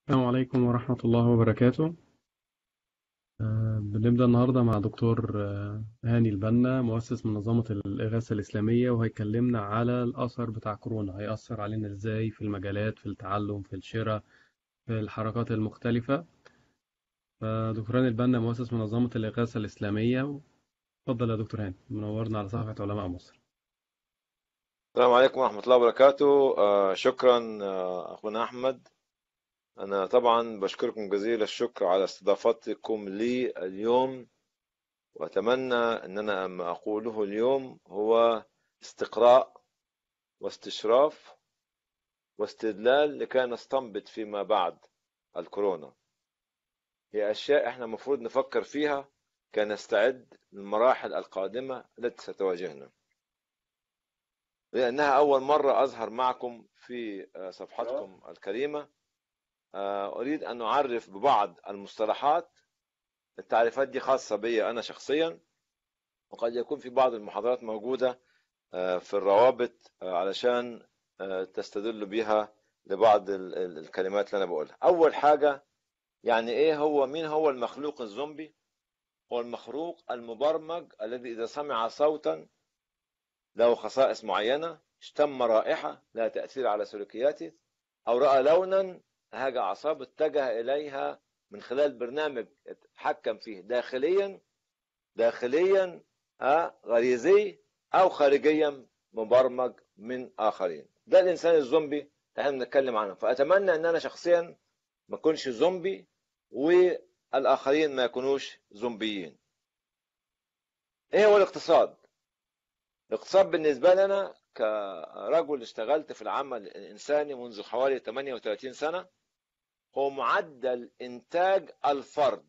السلام عليكم ورحمة الله وبركاته آه، بنبدأ النهاردة مع دكتور آه، هاني البنا مؤسس منظمة الإغاثة الإسلامية وهيكلمنا على الأثر بتاع كورونا هيأثر علينا إزاي في المجالات في التعلم في الشراء في الحركات المختلفة فدكتور هاني البنا مؤسس منظمة الإغاثة الإسلامية اتفضل يا دكتور هاني منورنا على صفحة علماء مصر السلام عليكم ورحمة الله وبركاته آه شكرا آه أخونا أحمد أنا طبعا بشكركم جزيل الشكر على استضافتكم لي اليوم وأتمنى أن أنا ما أقوله اليوم هو استقراء واستشراف واستدلال لكي نستنبط فيما بعد الكورونا هي أشياء إحنا المفروض نفكر فيها كي نستعد للمراحل القادمة التي ستواجهنا لأنها أول مرة أظهر معكم في صفحتكم الكريمة أريد أن أعرف ببعض المصطلحات التعريفات دي خاصة بي أنا شخصيا وقد يكون في بعض المحاضرات موجودة في الروابط علشان تستدلوا بها لبعض الكلمات اللي أنا بقولها أول حاجة يعني إيه هو مين هو المخلوق الزومبي هو المخلوق المبرمج الذي إذا سمع صوتا له خصائص معينة اشتم رائحة لها تأثير على سلوكياته أو رأى لونا هاج أعصابه اتجه إليها من خلال برنامج يتحكم فيه داخليا داخليا غريزي أو خارجيا مبرمج من آخرين ده الإنسان الزومبي اللي احنا بنتكلم عنه فأتمنى أن أنا شخصيا ما أكونش زومبي والآخرين ما يكونوش زومبيين إيه هو الاقتصاد؟ الاقتصاد بالنسبة لنا كرجل اشتغلت في العمل الإنساني منذ حوالي 38 سنة هو معدل إنتاج الفرد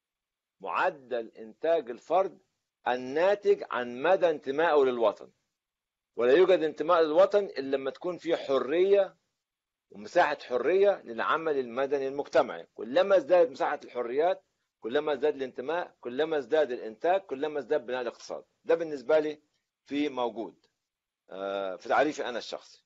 معدل إنتاج الفرد الناتج عن مدى انتمائه للوطن ولا يوجد انتماء للوطن إلا لما تكون في حرية ومساحة حرية للعمل المدني المجتمعي كلما ازدادت مساحة الحريات كلما ازداد الانتماء كلما ازداد الإنتاج كلما ازداد بناء الاقتصاد ده بالنسبة لي في موجود في تعريفي انا الشخصي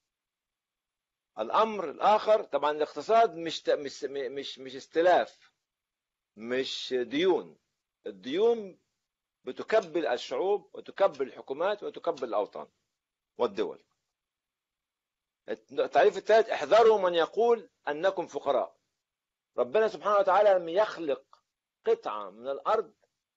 الامر الاخر طبعا الاقتصاد مش مش مش مش استلاف مش ديون الديون بتكبل الشعوب وتكبل الحكومات وتكبل الاوطان والدول التعريف الثالث احذروا من يقول انكم فقراء ربنا سبحانه وتعالى لم يخلق قطعه من الارض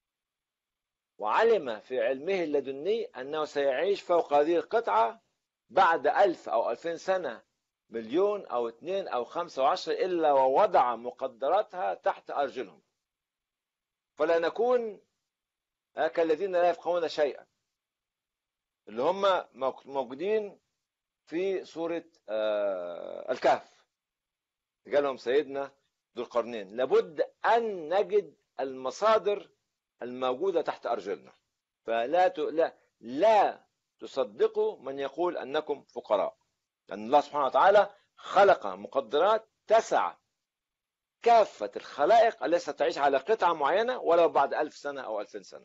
وعلم في علمه اللدني أنه سيعيش فوق هذه القطعة بعد ألف أو ألفين سنة مليون أو اثنين أو خمسة وعشرة إلا ووضع مقدراتها تحت أرجلهم فلا نكون كالذين لا يفقهون شيئا اللي هم موجودين في سورة الكهف قال لهم سيدنا ذو القرنين لابد أن نجد المصادر الموجودة تحت أرجلنا فلا ت... لا لا تصدقوا من يقول أنكم فقراء لأن الله سبحانه وتعالى خلق مقدرات تسع كافة الخلائق التي ستعيش على قطعة معينة ولو بعد ألف سنة أو ألفين سنة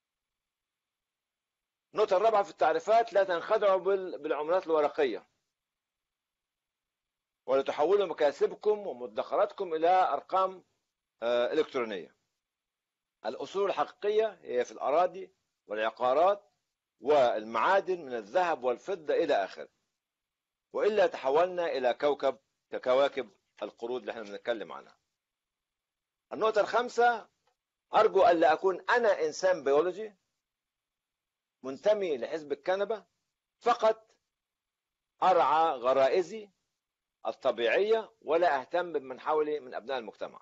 النقطة الرابعة في التعريفات لا تنخدعوا بالعملات الورقية ولا تحولوا مكاسبكم ومدخراتكم إلى أرقام إلكترونية الأصول الحقيقية هي في الأراضي والعقارات والمعادن من الذهب والفضة إلى آخره وإلا تحولنا إلى كوكب ككواكب القرود اللي احنا بنتكلم عنها النقطة الخامسة أرجو ألا أكون أنا إنسان بيولوجي منتمي لحزب الكنبة فقط أرعى غرائزي الطبيعية ولا أهتم بمن حولي من أبناء المجتمع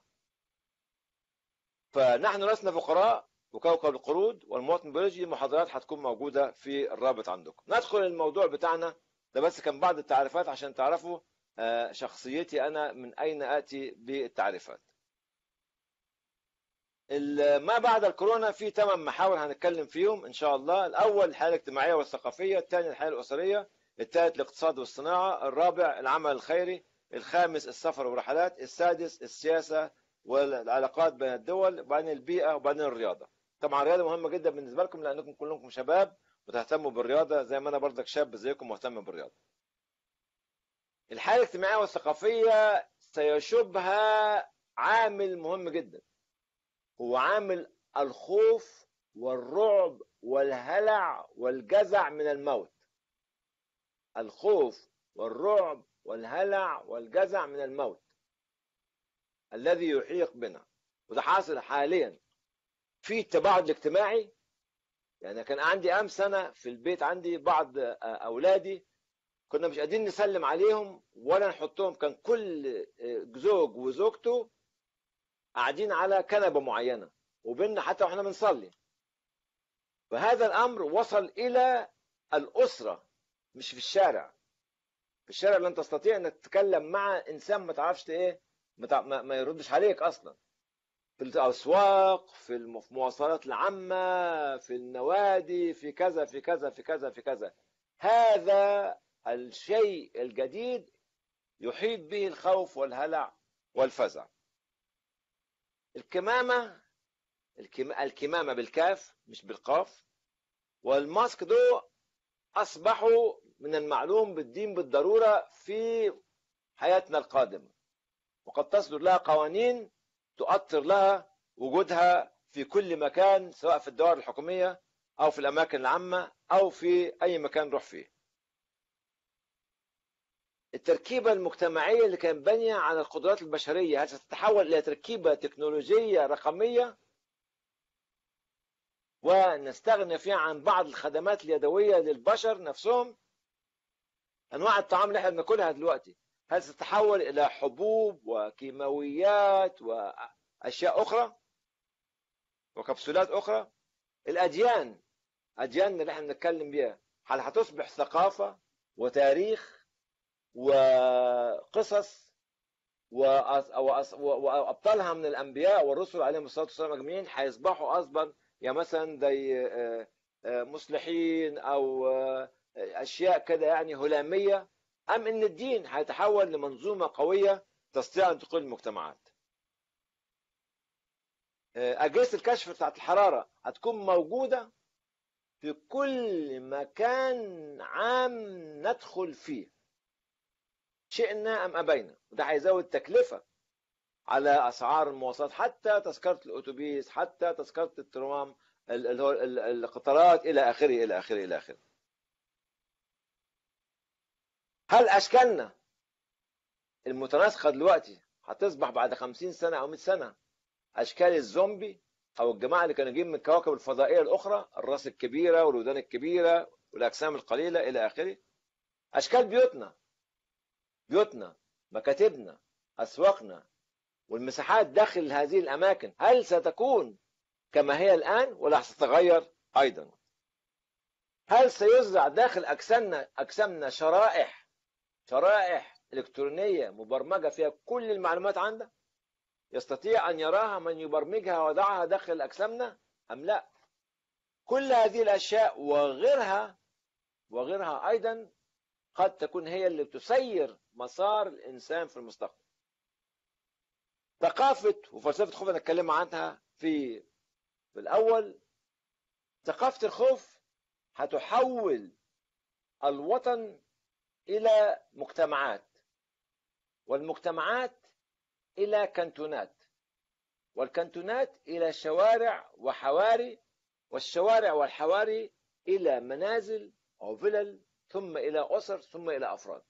فنحن لسنا فقراء وكوكب القرود والمواطن البيولوجي المحاضرات هتكون موجودة في الرابط عندكم ندخل الموضوع بتاعنا ده بس كان بعض التعريفات عشان تعرفوا شخصيتي أنا من أين آتي بالتعريفات ما بعد الكورونا في ثمان محاور هنتكلم فيهم إن شاء الله الأول الحياة الاجتماعية والثقافية الثاني الحياة الأسرية الثالث الاقتصاد والصناعة الرابع العمل الخيري الخامس السفر والرحلات السادس السياسة والعلاقات بين الدول وبين البيئة وبين الرياضة طبعا الرياضة مهمة جدا بالنسبة لكم لأنكم كلكم شباب وتهتموا بالرياضة زي ما أنا برضك شاب زيكم مهتم بالرياضة الحالة الاجتماعية والثقافية سيشوبها عامل مهم جدا هو عامل الخوف والرعب والهلع والجزع من الموت الخوف والرعب والهلع والجزع من الموت الذي يحيق بنا وده حاصل حاليا في التباعد الاجتماعي يعني كان عندي امس سنه في البيت عندي بعض اولادي كنا مش قادرين نسلم عليهم ولا نحطهم كان كل زوج وزوجته قاعدين على كنبه معينه وبيننا حتى واحنا بنصلي فهذا الامر وصل الى الاسره مش في الشارع في الشارع لن تستطيع انك تتكلم مع انسان ما تعرفش ايه ما, ما يردش عليك اصلا في الاسواق في المواصلات العامه في النوادي في كذا في كذا في كذا في كذا هذا الشيء الجديد يحيط به الخوف والهلع والفزع الكمامه الكمامه بالكاف مش بالقاف والماسك دول اصبحوا من المعلوم بالدين بالضروره في حياتنا القادمه وقد تصدر لها قوانين تؤطر لها وجودها في كل مكان سواء في الدوائر الحكوميه او في الاماكن العامه او في اي مكان نروح فيه التركيبة المجتمعية اللي كانت بانية على القدرات البشرية هل ستتحول إلى تركيبة تكنولوجية رقمية ونستغنى فيها عن بعض الخدمات اليدوية للبشر نفسهم أنواع الطعام اللي احنا بناكلها دلوقتي هل ستتحول إلى حبوب وكيماويات وأشياء أخرى وكبسولات أخرى الأديان أدياننا اللي احنا بنتكلم بيها هل هتصبح ثقافة وتاريخ وقصص وابطالها من الانبياء والرسل عليهم الصلاه والسلام اجمعين هيصبحوا اصلا يا مثلا زي مصلحين او اشياء كده يعني هلاميه ام ان الدين هيتحول لمنظومه قويه تستطيع ان تقود المجتمعات اجهزه الكشف بتاعت الحراره هتكون موجوده في كل مكان عام ندخل فيه شئنا ام ابينا وده هيزود تكلفه على اسعار المواصلات حتى تذكره الاتوبيس حتى تذكره الترام اللي هو القطارات الى اخره الى اخره الى اخره هل اشكالنا المتناسقه دلوقتي هتصبح بعد 50 سنه او 100 سنه اشكال الزومبي او الجماعه اللي كانوا جايين من الكواكب الفضائيه الاخرى الراس الكبيره والودان الكبيره والاجسام القليله الى اخره اشكال بيوتنا بيوتنا مكاتبنا اسواقنا والمساحات داخل هذه الاماكن هل ستكون كما هي الان ولا ستتغير ايضا هل سيزرع داخل اجسامنا اجسامنا شرائح شرائح الكترونيه مبرمجه فيها كل المعلومات عندها يستطيع ان يراها من يبرمجها ويضعها داخل اجسامنا ام لا كل هذه الاشياء وغيرها وغيرها ايضا قد تكون هي اللي تسير مسار الانسان في المستقبل ثقافه وفلسفه الخوف انا اتكلم عنها في في الاول ثقافه الخوف هتحول الوطن الى مجتمعات والمجتمعات الى كنتونات والكنتونات الى شوارع وحواري والشوارع والحواري الى منازل او فلل ثم الى اسر ثم الى افراد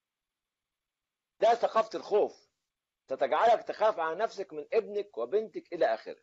ده ثقافه الخوف تتجعلك تخاف على نفسك من ابنك وبنتك الى اخره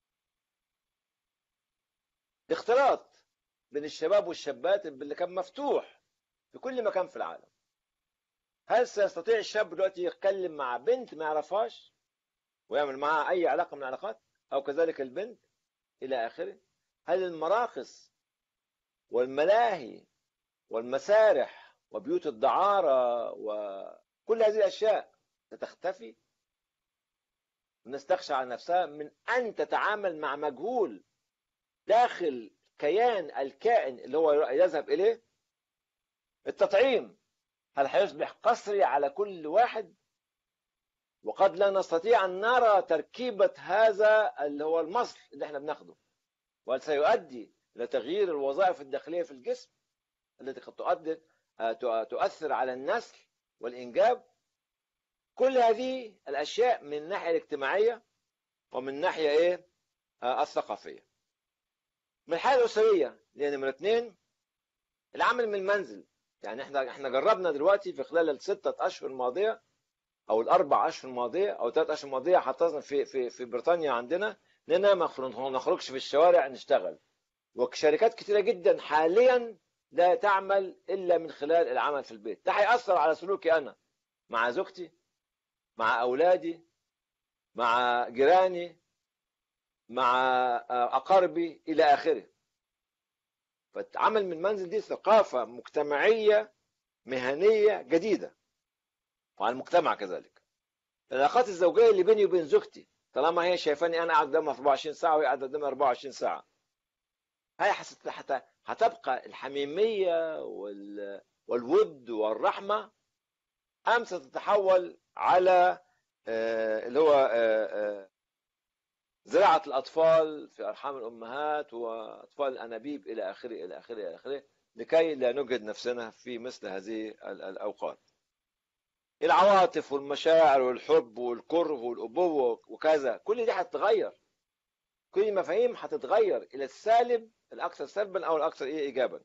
الاختلاط بين الشباب والشابات اللي كان مفتوح في كل مكان في العالم هل سيستطيع الشاب دلوقتي يتكلم مع بنت ما يعرفهاش ويعمل معها اي علاقه من العلاقات او كذلك البنت الى اخره هل المراقص والملاهي والمسارح وبيوت الدعاره وكل هذه الاشياء ستختفي الناس تخشى على نفسها من ان تتعامل مع مجهول داخل كيان الكائن اللي هو يذهب اليه التطعيم هل هيصبح قصري على كل واحد وقد لا نستطيع ان نرى تركيبه هذا اللي هو المصل اللي احنا بناخده وهل سيؤدي الى تغيير الوظائف الداخليه في الجسم التي قد تؤدي تؤثر على النسل والانجاب كل هذه الاشياء من الناحيه الاجتماعيه ومن ناحيه ايه آه الثقافيه من الحاله الاسريه لان نمره اثنين العمل من المنزل يعني احنا احنا جربنا دلوقتي في خلال الستة اشهر الماضيه او الاربع اشهر الماضيه او ثلاث اشهر الماضيه حطينا في في في بريطانيا عندنا اننا ما نخرجش في الشوارع نشتغل وشركات كثيره جدا حاليا لا تعمل الا من خلال العمل في البيت ده هياثر على سلوكي انا مع زوجتي مع اولادي مع جيراني مع اقاربي الى اخره فالعمل من المنزل دي ثقافه مجتمعيه مهنيه جديده وعلى المجتمع كذلك العلاقات الزوجيه اللي بيني وبين زوجتي طالما هي شايفاني انا قاعد قدامها 24 ساعه وهي قاعده قدامي 24 ساعه هي حتى هتبقى الحميميه وال... والود والرحمه ام ستتحول على اللي هو زراعه الاطفال في ارحام الامهات واطفال الانابيب الى اخره الى اخره الى اخره لكي لا نجهد نفسنا في مثل هذه الاوقات العواطف والمشاعر والحب والكره والابوه وكذا كل دي هتتغير كل المفاهيم هتتغير الى السالب الاكثر سلبا او الاكثر ايه ايجابا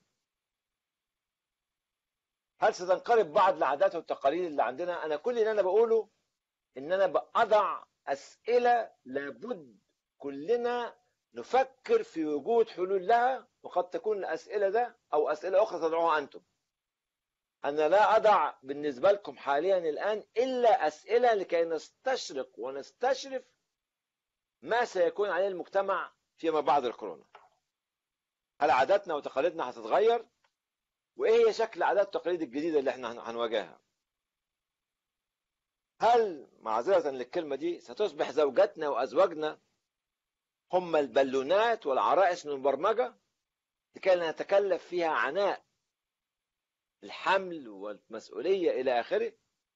هل ستنقرض بعض العادات والتقاليد اللي عندنا انا كل اللي انا بقوله ان انا بضع اسئله لابد كلنا نفكر في وجود حلول لها وقد تكون الاسئله ده او اسئله اخرى تدعوها انتم أنا لا أضع بالنسبة لكم حاليا الآن إلا أسئلة لكي نستشرق ونستشرف ما سيكون عليه المجتمع فيما بعد الكورونا هل عاداتنا وتقاليدنا هتتغير وإيه هي شكل العادات والتقاليد الجديدة اللي احنا هنواجهها هل معذرة للكلمة دي ستصبح زوجاتنا وأزواجنا هم البالونات والعرائس المبرمجة لكي لا نتكلف فيها عناء الحمل والمسؤولية إلى آخره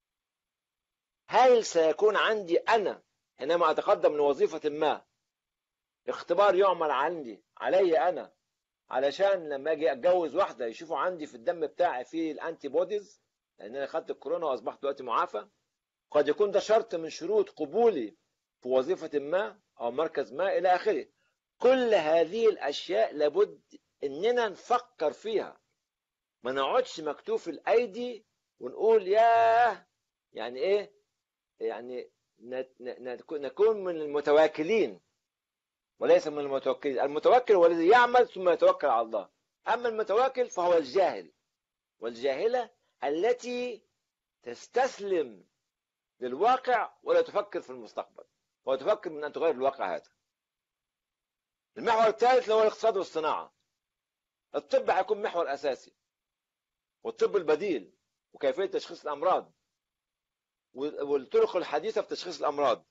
هل سيكون عندي أنا حينما أتقدم لوظيفة ما اختبار يعمل عندي علي أنا علشان لما أجي أتجوز واحدة يشوفوا عندي في الدم بتاعي فيه الأنتي بوديز لأن أنا خدت الكورونا وأصبحت دلوقتي معافى قد يكون ده شرط من شروط قبولي في وظيفة ما أو مركز ما إلى آخره كل هذه الأشياء لابد إننا نفكر فيها ما نقعدش مكتوف الايدي ونقول ياه يعني ايه يعني نكون من المتواكلين وليس من المتوكلين المتوكل هو الذي يعمل ثم يتوكل على الله اما المتواكل فهو الجاهل والجاهله التي تستسلم للواقع ولا تفكر في المستقبل وتفكر من ان تغير الواقع هذا المحور الثالث هو الاقتصاد والصناعه الطب هيكون محور اساسي والطب البديل وكيفية تشخيص الأمراض والطرق الحديثة في تشخيص الأمراض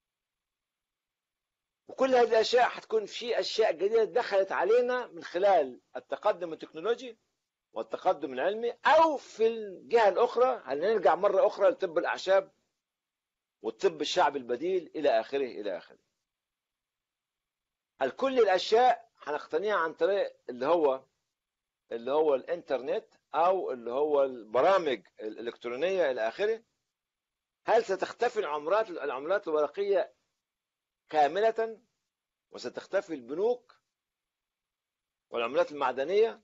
وكل هذه الأشياء حتكون في أشياء جديدة دخلت علينا من خلال التقدم التكنولوجي والتقدم العلمي أو في الجهة الأخرى هنرجع مرة أخرى لطب الأعشاب والطب الشعبي البديل إلى آخره إلى آخره الكل الأشياء هنقتنيها عن طريق اللي هو اللي هو الإنترنت او اللي هو البرامج الالكترونيه الى اخره هل ستختفي العملات العملات الورقيه كامله وستختفي البنوك والعملات المعدنيه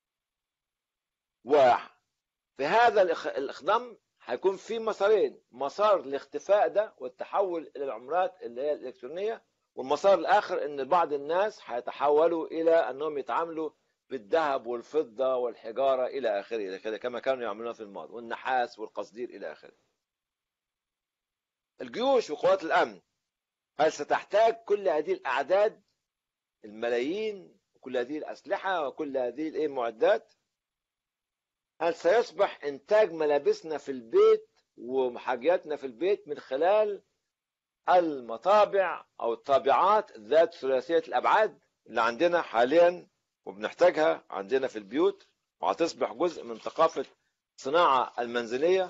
وفي هذا الاخضم هيكون في مسارين مسار الاختفاء ده والتحول الى العملات اللي هي الالكترونيه والمسار الاخر ان بعض الناس هيتحولوا الى انهم يتعاملوا بالذهب والفضة والحجارة إلى آخره إلى كده كما كانوا يعملون في الماضي والنحاس والقصدير إلى آخره الجيوش وقوات الأمن هل ستحتاج كل هذه الأعداد الملايين وكل هذه الأسلحة وكل هذه المعدات هل سيصبح إنتاج ملابسنا في البيت وحاجاتنا في البيت من خلال المطابع أو الطابعات ذات ثلاثية الأبعاد اللي عندنا حاليا وبنحتاجها عندنا في البيوت وهتصبح جزء من ثقافة الصناعة المنزلية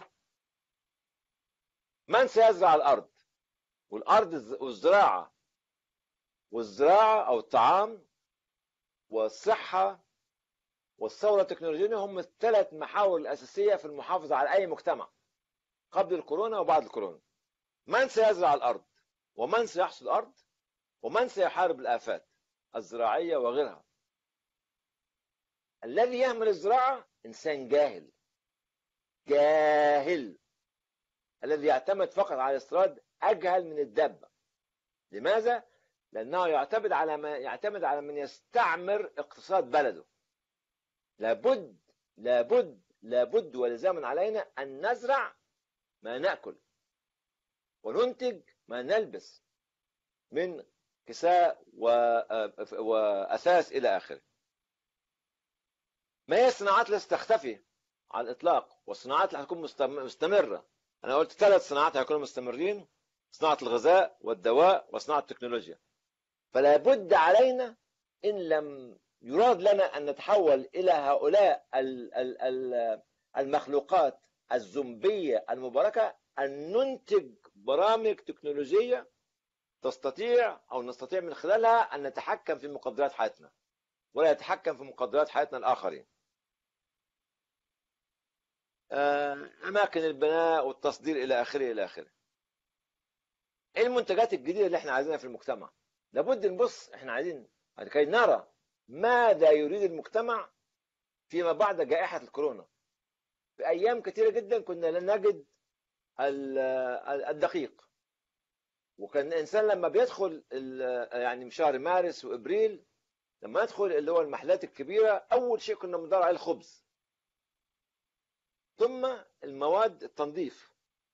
من سيزرع الأرض والأرض والزراعة والزراعة أو الطعام والصحة والثورة التكنولوجية هم الثلاث محاور الأساسية في المحافظة على أي مجتمع قبل الكورونا وبعد الكورونا من سيزرع الأرض ومن سيحصد الأرض ومن سيحارب الآفات الزراعية وغيرها الذي يهمل الزراعة إنسان جاهل جاهل الذي يعتمد فقط على الاستيراد أجهل من الدابة لماذا؟ لأنه يعتمد على ما يعتمد على من يستعمر اقتصاد بلده لابد لابد لابد ولزاما علينا أن نزرع ما نأكل وننتج ما نلبس من كساء وأساس إلى آخره ما هي الصناعات التي تختفي على الإطلاق والصناعات اللي هتكون مستمرة أنا قلت ثلاث صناعات هيكونوا مستمرين صناعة الغذاء والدواء وصناعة التكنولوجيا فلا بد علينا إن لم يراد لنا أن نتحول إلى هؤلاء المخلوقات الزومبية المباركة أن ننتج برامج تكنولوجية تستطيع أو نستطيع من خلالها أن نتحكم في مقدرات حياتنا ولا يتحكم في مقدرات حياتنا الآخرين أماكن البناء والتصدير إلى آخره إلى آخره إيه المنتجات الجديدة اللي إحنا عايزينها في المجتمع لابد نبص إحنا عايزين كي نرى ماذا يريد المجتمع فيما بعد جائحة الكورونا في أيام كثيرة جدا كنا لا نجد الدقيق وكان الإنسان لما بيدخل يعني شهر مارس وإبريل لما يدخل اللي هو المحلات الكبيرة أول شيء كنا بندور على الخبز ثم المواد التنظيف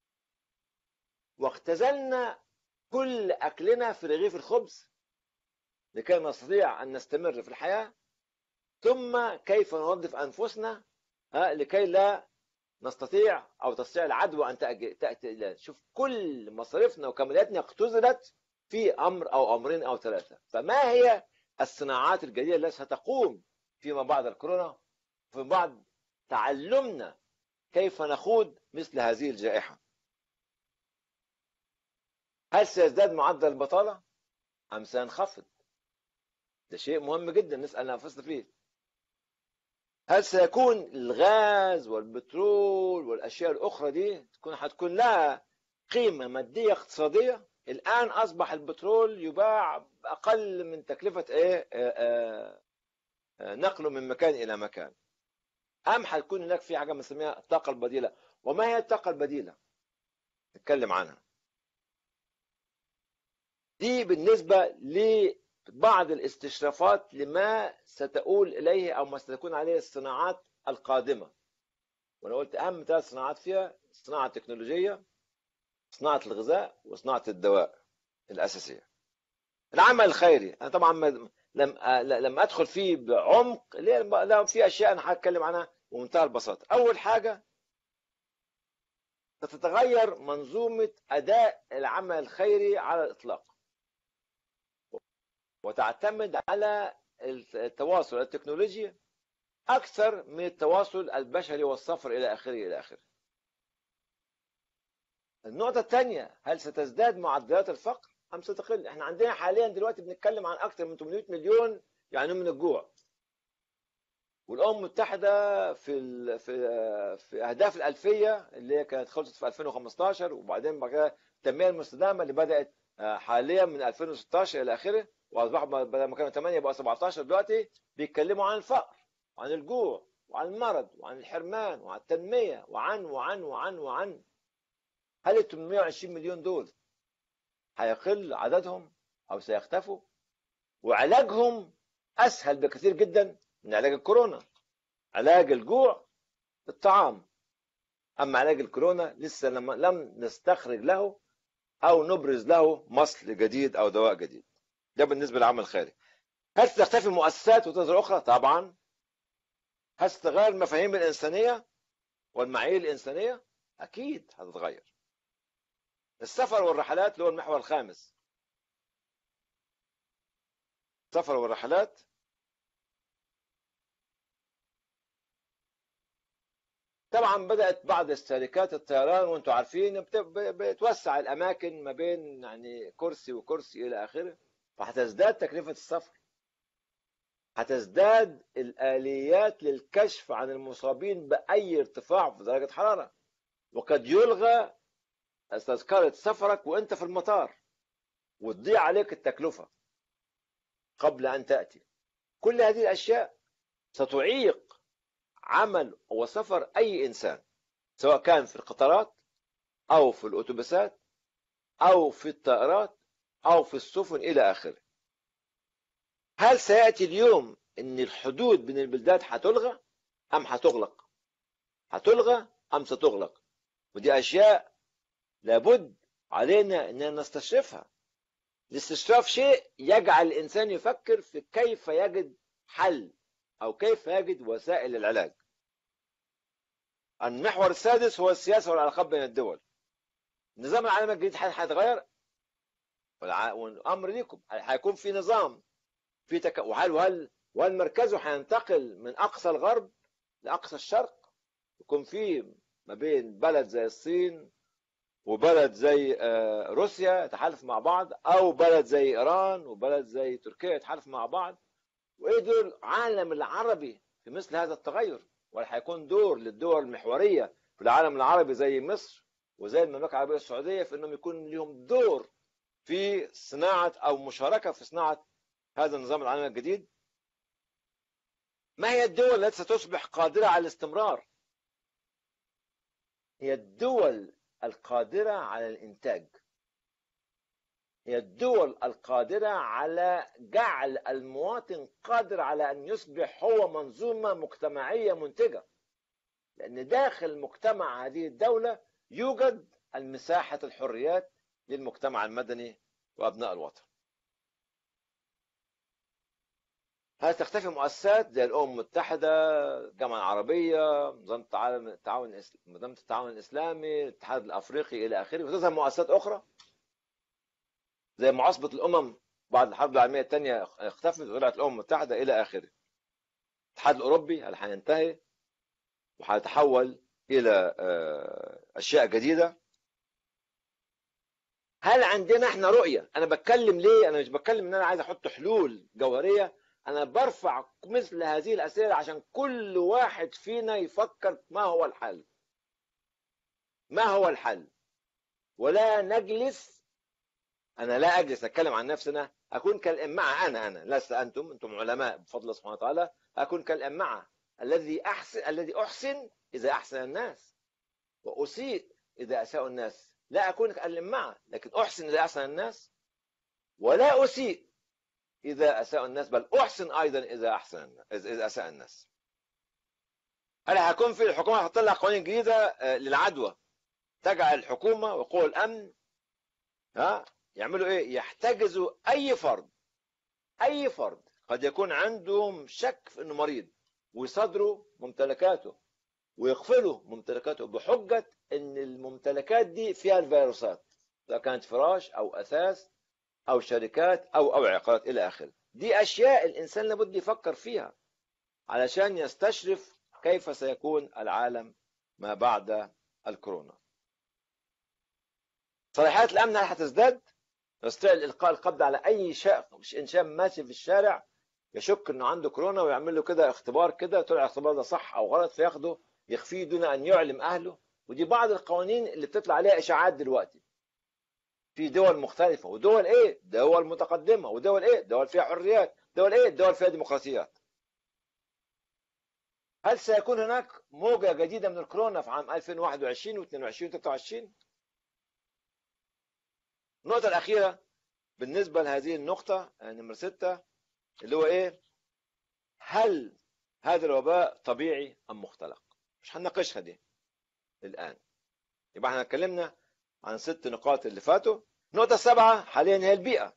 واختزلنا كل أكلنا في رغيف الخبز لكي نستطيع أن نستمر في الحياة ثم كيف ننظف أنفسنا لكي لا نستطيع أو تستطيع العدوى أن تأتي إلى شوف كل مصاريفنا وكمالياتنا اختزلت في أمر أو أمرين أو ثلاثة فما هي الصناعات الجديدة التي ستقوم فيما بعد الكورونا فيما بعد تعلمنا كيف نخوض مثل هذه الجائحة هل سيزداد معدل البطالة أم سينخفض ده شيء مهم جدا نسأل أنفسنا فيه هل سيكون الغاز والبترول والأشياء الأخرى دي تكون هتكون لها قيمة مادية اقتصادية الآن أصبح البترول يباع بأقل من تكلفة إيه آآ آآ نقله من مكان إلى مكان أم هتكون هناك في حاجة بنسميها الطاقة البديلة وما هي الطاقة البديلة نتكلم عنها دي بالنسبة لبعض الاستشرافات لما ستؤول إليه أو ما ستكون عليه الصناعات القادمة وأنا قلت أهم ثلاث صناعات فيها الصناعة التكنولوجية صناعة الغذاء وصناعة الدواء الأساسية العمل الخيري أنا طبعا لم لم أدخل فيه بعمق ليه في أشياء أنا هتكلم عنها بمنتهى البساطة أول حاجة ستتغير منظومة أداء العمل الخيري على الإطلاق وتعتمد على التواصل التكنولوجي أكثر من التواصل البشري والسفر إلى آخره إلى آخره النقطة الثانية هل ستزداد معدلات الفقر أم ستقل؟ احنا عندنا حاليا دلوقتي بنتكلم عن أكثر من 800 مليون يعني من الجوع والأمم المتحدة في ال... في في أهداف الألفية اللي هي كانت خلصت في 2015 وبعدين بعد كده التنمية المستدامة اللي بدأت حاليا من 2016 إلى آخره وأصبحوا بدل ما كانوا 8 بقى 17 دلوقتي بيتكلموا عن الفقر وعن الجوع وعن المرض وعن الحرمان وعن التنمية وعن وعن وعن وعن هل ال 820 مليون دول هيقل عددهم أو سيختفوا وعلاجهم أسهل بكثير جدا من علاج الكورونا علاج الجوع الطعام أما علاج الكورونا لسه لم, لم نستخرج له أو نبرز له مصل جديد أو دواء جديد ده بالنسبة للعمل الخيري هل ستختفي مؤسسات وتظهر أخرى؟ طبعا هل ستتغير المفاهيم الإنسانية والمعايير الإنسانية؟ أكيد هتتغير السفر والرحلات اللي هو المحور الخامس السفر والرحلات طبعا بدات بعض الشركات الطيران وانتم عارفين بتوسع الاماكن ما بين يعني كرسي وكرسي الى اخره فهتزداد تكلفه السفر هتزداد الاليات للكشف عن المصابين باي ارتفاع في درجه حراره وقد يلغى تذكرة سفرك وانت في المطار وتضيع عليك التكلفة قبل أن تأتي كل هذه الأشياء ستعيق عمل وسفر أي إنسان سواء كان في القطارات أو في الأتوبيسات أو في الطائرات أو في السفن إلى آخره هل سيأتي اليوم أن الحدود بين البلدات هتلغى أم هتغلق هتلغى أم ستغلق ودي أشياء لابد علينا أن نستشرفها الاستشراف شيء يجعل الإنسان يفكر في كيف يجد حل أو كيف يجد وسائل العلاج المحور السادس هو السياسة والعلاقات بين الدول النظام العالمي الجديد هيتغير والامر ليكم هيكون في نظام في تك... وهل وهل وهل مركزه هينتقل من اقصى الغرب لاقصى الشرق يكون في ما بين بلد زي الصين وبلد زي روسيا يتحالف مع بعض او بلد زي ايران وبلد زي تركيا يتحالف مع بعض وايه دور العالم العربي في مثل هذا التغير ولا هيكون دور للدول المحوريه في العالم العربي زي مصر وزي المملكه العربيه السعوديه في انهم يكون لهم دور في صناعه او مشاركه في صناعه هذا النظام العالمي الجديد ما هي الدول التي ستصبح قادره على الاستمرار هي الدول القادره على الانتاج هي الدول القادره على جعل المواطن قادر على ان يصبح هو منظومه مجتمعيه منتجه لان داخل مجتمع هذه الدوله يوجد المساحه الحريات للمجتمع المدني وابناء الوطن هل تختفي مؤسسات زي الامم المتحده الجامعه العربيه منظمه التعاون التعاون منظمه التعاون الاسلامي الاتحاد الافريقي الى اخره وتظهر مؤسسات اخرى زي معاصبه الامم بعد الحرب العالميه الثانيه اختفت وطلعت الامم المتحده الى اخره الاتحاد الاوروبي هل هينتهي وهيتحول الى اشياء جديده هل عندنا احنا رؤيه انا بتكلم ليه انا مش بتكلم ان انا عايز احط حلول جوهريه انا برفع مثل هذه الاسئله عشان كل واحد فينا يفكر ما هو الحل ما هو الحل ولا نجلس انا لا اجلس اتكلم عن نفسنا اكون كالامعه انا انا لست انتم انتم علماء بفضل الله سبحانه وتعالى اكون كالامعه الذي احسن الذي احسن اذا احسن الناس واسيء اذا اساءوا الناس لا اكون كالامعه لكن احسن اذا احسن الناس ولا اسيء اذا اساء الناس بل احسن ايضا اذا احسن اذا اساء الناس هل هيكون في الحكومه هتحط لها قوانين جديده للعدوى تجعل الحكومه وقوى الامن ها يعملوا ايه يحتجزوا اي فرد اي فرد قد يكون عندهم شك في انه مريض ويصادروا ممتلكاته ويقفلوا ممتلكاته بحجه ان الممتلكات دي فيها الفيروسات اذا كانت فراش او اثاث او شركات او او عقارات الى اخره دي اشياء الانسان لابد يفكر فيها علشان يستشرف كيف سيكون العالم ما بعد الكورونا صلاحيات الامن هل هتزداد يستطيع القاء القبض على اي شخص انسان ماشي في الشارع يشك انه عنده كورونا ويعمل له كده اختبار كده طلع الاختبار ده صح او غلط فياخده يخفيه دون ان يعلم اهله ودي بعض القوانين اللي بتطلع عليها اشاعات دلوقتي في دول مختلفه ودول ايه دول متقدمه ودول ايه دول فيها حريات دول ايه دول فيها ديمقراطيات هل سيكون هناك موجه جديده من الكورونا في عام 2021 و22 و23 النقطه الاخيره بالنسبه لهذه النقطه نمره 6 اللي هو ايه هل هذا الوباء طبيعي ام مختلق مش هنناقشها دي الان يبقى احنا اتكلمنا عن ست نقاط اللي فاتوا النقطة السابعة حاليا هي البيئة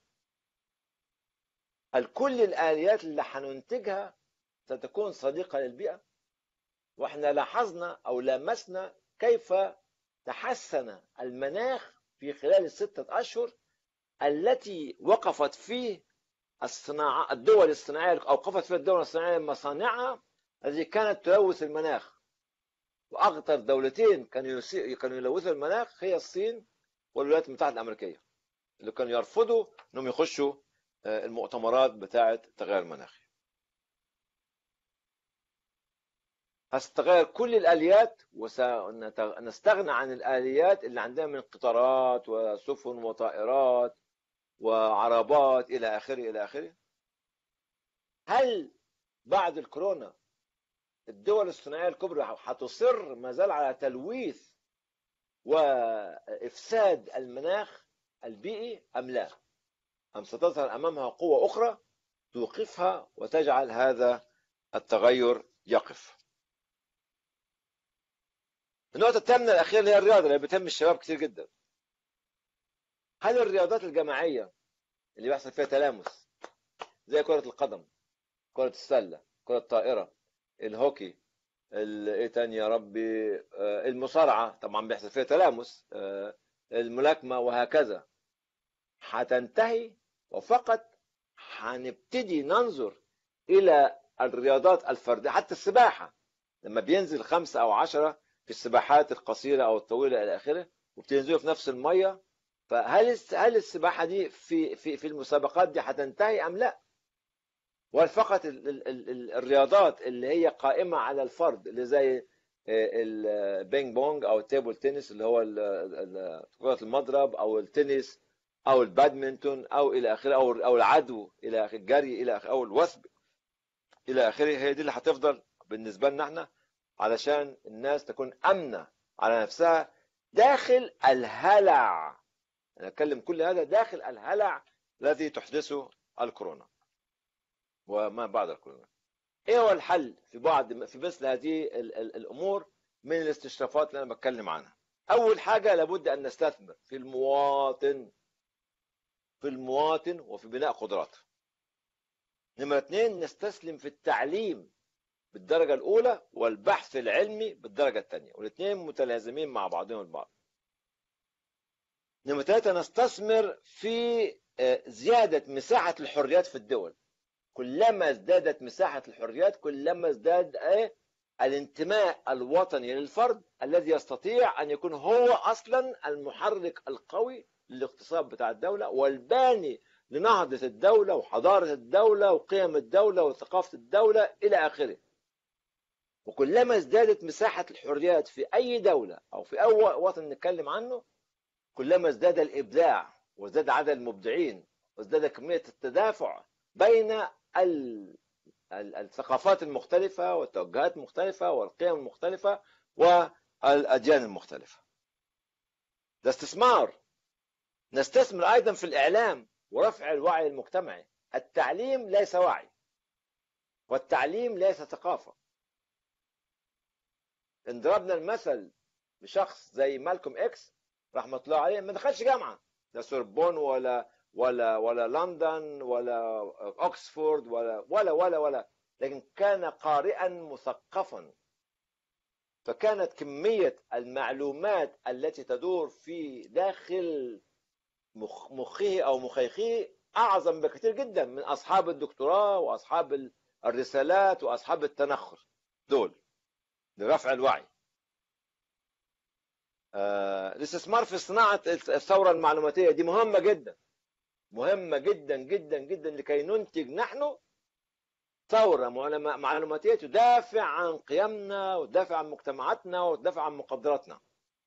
هل كل الآليات اللي هننتجها ستكون صديقة للبيئة واحنا لاحظنا أو لامسنا كيف تحسن المناخ في خلال الستة أشهر التي وقفت فيه الصناعة الدول الصناعية أو وقفت فيها الدول الصناعية مصانعها التي كانت تلوث المناخ واخطر دولتين كانوا يسي... كانوا يلوثوا المناخ هي الصين والولايات المتحده الامريكيه اللي كانوا يرفضوا انهم يخشوا المؤتمرات بتاعه التغير المناخي هستغير كل الآليات وسنستغنى عن الآليات اللي عندنا من قطارات وسفن وطائرات وعربات إلى آخره إلى آخره هل بعد الكورونا الدول الصناعية الكبرى هتصر ما زال على تلويث وإفساد المناخ البيئي أم لا أم ستظهر أمامها قوة أخرى توقفها وتجعل هذا التغير يقف النقطة الثامنة الأخيرة اللي هي الرياضة اللي بتهم الشباب كتير جدا هل الرياضات الجماعية اللي بيحصل فيها تلامس زي كرة القدم كرة السلة كرة الطائرة الهوكي ايه تاني يا ربي المصارعة طبعا بيحصل فيها تلامس الملاكمة وهكذا هتنتهي وفقط هنبتدي ننظر إلى الرياضات الفردية حتى السباحة لما بينزل خمسة أو عشرة في السباحات القصيرة أو الطويلة إلى آخره وبتنزلوا في نفس المية فهل هل السباحة دي في في في المسابقات دي هتنتهي أم لا؟ وهل فقط ال ال ال الرياضات اللي هي قائمة على الفرد اللي زي البينج بونج أو التيبل تنس اللي هو كرة المضرب أو التنس أو البادمنتون أو إلى آخره أو أو العدو إلى آخره الجري إلى آخره أو الوثب إلى آخره هي دي اللي هتفضل بالنسبة لنا احنا علشان الناس تكون أمنة على نفسها داخل الهلع أنا أتكلم كل هذا داخل الهلع الذي تحدثه الكورونا وما بعد الكورونا ايه هو الحل في بعض في مثل هذه ال ال الامور من الاستشرافات اللي انا بتكلم عنها اول حاجه لابد ان نستثمر في المواطن في المواطن وفي بناء قدراته نمرة اثنين نستسلم في التعليم بالدرجة الأولى والبحث العلمي بالدرجة الثانية والاثنين متلازمين مع بعضهم البعض نمرة ثلاثة نستثمر في زيادة مساحة الحريات في الدول كلما ازدادت مساحة الحريات كلما ازداد ايه الانتماء الوطني للفرد الذي يستطيع ان يكون هو اصلا المحرك القوي للاقتصاد بتاع الدولة والباني لنهضة الدولة وحضارة الدولة وقيم الدولة وثقافة الدولة الى اخره وكلما ازدادت مساحة الحريات في اي دولة او في اي وطن نتكلم عنه كلما ازداد الابداع وازداد عدد المبدعين وازداد كمية التدافع بين الثقافات المختلفة والتوجهات المختلفة والقيم المختلفة والأديان المختلفة ده استثمار نستثمر أيضا في الإعلام ورفع الوعي المجتمعي التعليم ليس وعي والتعليم ليس ثقافة إن ضربنا المثل بشخص زي مالكوم إكس رحمة الله عليه ما دخلش جامعة لا سوربون ولا ولا ولا لندن ولا اوكسفورد ولا ولا ولا ولا لكن كان قارئا مثقفا فكانت كمية المعلومات التي تدور في داخل مخ مخه أو مخيخه أعظم بكثير جدا من أصحاب الدكتوراه وأصحاب الرسالات وأصحاب التنخر دول لرفع الوعي آه الاستثمار في صناعة الثورة المعلوماتية دي مهمة جدا مهمة جدا جدا جدا لكي ننتج نحن ثورة معلوماتية تدافع عن قيمنا وتدافع عن مجتمعاتنا وتدافع عن مقدراتنا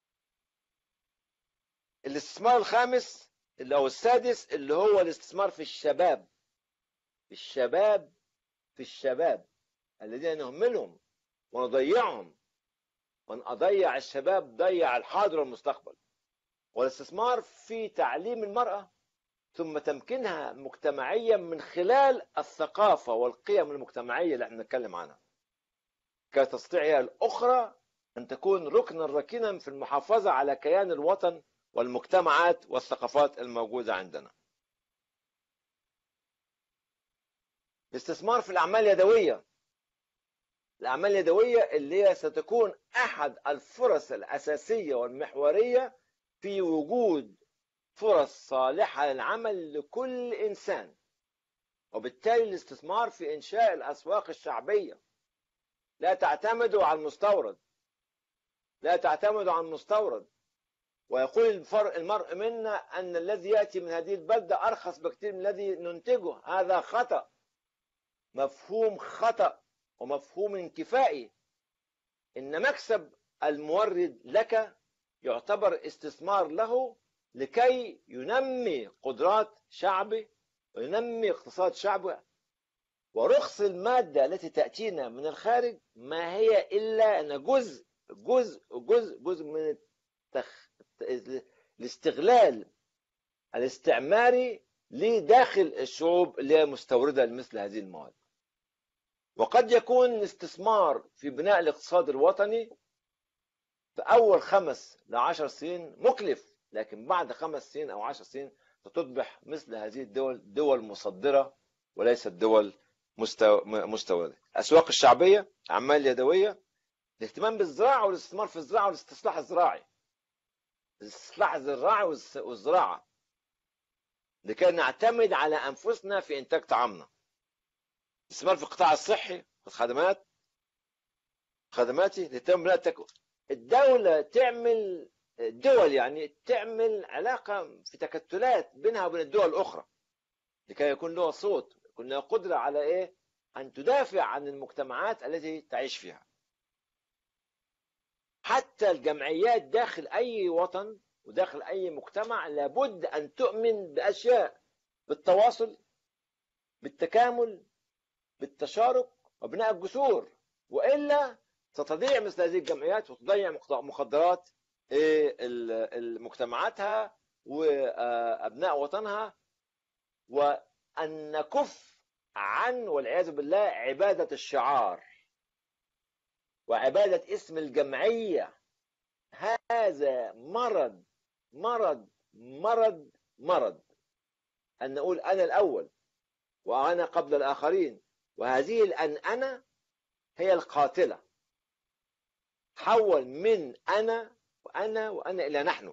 الاستثمار الخامس اللي هو السادس اللي هو الاستثمار في الشباب الشباب في الشباب الذين نهملهم ونضيعهم من أضيع الشباب ضيع الحاضر والمستقبل والاستثمار في تعليم المرأة ثم تمكينها مجتمعيا من خلال الثقافة والقيم المجتمعية اللي احنا نتكلم عنها كي تستطيع هي الأخرى أن تكون ركنا ركينا في المحافظة على كيان الوطن والمجتمعات والثقافات الموجودة عندنا الاستثمار في الأعمال اليدوية الأعمال اليدوية اللي هي ستكون أحد الفرص الأساسية والمحورية في وجود فرص صالحة للعمل لكل إنسان وبالتالي الاستثمار في إنشاء الأسواق الشعبية لا تعتمدوا على المستورد لا تعتمدوا على المستورد ويقول المرء منا أن الذي يأتي من هذه البلدة أرخص بكثير من الذي ننتجه هذا خطأ مفهوم خطأ ومفهوم انكفائي إن مكسب المورد لك يعتبر استثمار له لكي ينمي قدرات شعبه وينمي اقتصاد شعبه ورخص المادة التي تأتينا من الخارج ما هي إلا أن جزء جزء جزء جزء من التخ... الاستغلال الاستعماري لداخل الشعوب اللي هي مستوردة لمثل هذه المواد وقد يكون الاستثمار في بناء الاقتصاد الوطني في أول خمس لعشر سنين مكلف لكن بعد خمس سنين أو عشر سنين ستصبح مثل هذه الدول دول مصدرة وليست دول مستوردة الأسواق الشعبية أعمال يدوية الاهتمام بالزراعة والاستثمار في الزراعة والاستصلاح الزراعي الاستصلاح الزراعي والزراعة لكي نعتمد على أنفسنا في إنتاج طعامنا الاستثمار في القطاع الصحي والخدمات خدماتي الاهتمام بناء الدولة تعمل الدول يعني تعمل علاقة في تكتلات بينها وبين الدول الأخرى لكي يكون لها صوت يكون لها قدرة على إيه أن تدافع عن المجتمعات التي تعيش فيها حتى الجمعيات داخل أي وطن وداخل أي مجتمع لابد أن تؤمن بأشياء بالتواصل بالتكامل بالتشارك وبناء الجسور وإلا ستضيع مثل هذه الجمعيات وتضيع مخدرات مجتمعاتها وأبناء وطنها وأن نكف عن والعياذ بالله عبادة الشعار وعبادة اسم الجمعية هذا مرض مرض مرض مرض أن نقول أنا الأول وأنا قبل الآخرين وهذه الأنأنة هي القاتلة حول من أنا وأنا وأنا إلى نحن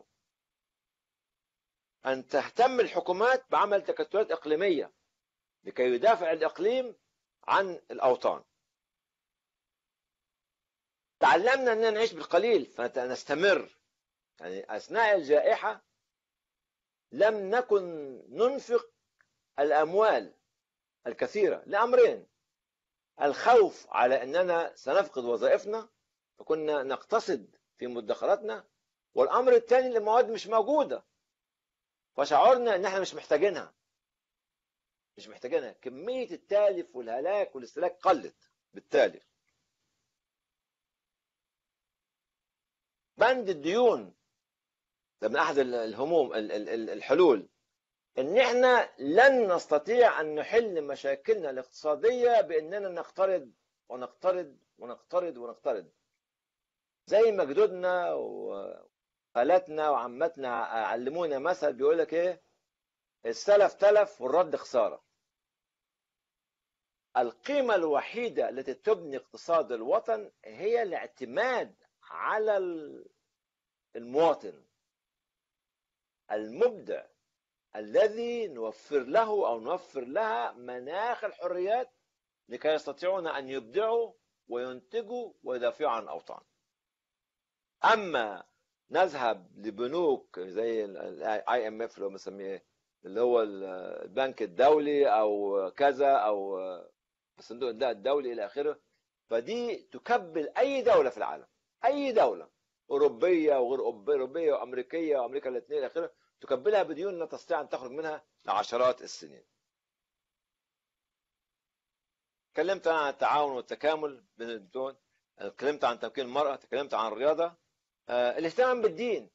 أن تهتم الحكومات بعمل تكتلات إقليمية لكي يدافع الإقليم عن الأوطان تعلمنا أننا نعيش بالقليل فنستمر يعني أثناء الجائحة لم نكن ننفق الأموال الكثيرة لأمرين الخوف على أننا سنفقد وظائفنا فكنا نقتصد في مدخراتنا والأمر الثاني المواد مش موجودة فشعرنا أن احنا مش محتاجينها مش محتاجينها كمية التالف والهلاك والاستهلاك قلت بالتالي بند الديون ده من احد الهموم الحلول ان احنا لن نستطيع ان نحل مشاكلنا الاقتصاديه باننا نقترض ونقترض ونقترض ونقترض زي ما جدودنا وخالاتنا وعماتنا علمونا مثل بيقول لك ايه السلف تلف والرد خساره القيمه الوحيده التي تبني اقتصاد الوطن هي الاعتماد على المواطن المبدع الذي نوفر له او نوفر لها مناخ الحريات لكي يستطيعون ان يبدعوا وينتجوا ويدافعوا عن الاوطان. اما نذهب لبنوك زي الاي ام اف اللي هو بنسميه اللي هو البنك الدولي او كذا او صندوق النقد الدولي الى اخره فدي تكبل اي دوله في العالم اي دوله اوروبيه وغير اوروبيه وامريكيه وامريكا الاثنين الى اخره تكبلها بديون لا تستطيع ان تخرج منها لعشرات السنين. تكلمت عن التعاون والتكامل بين الدول، تكلمت عن تمكين المراه، تكلمت عن الرياضه، آه، الاهتمام بالدين.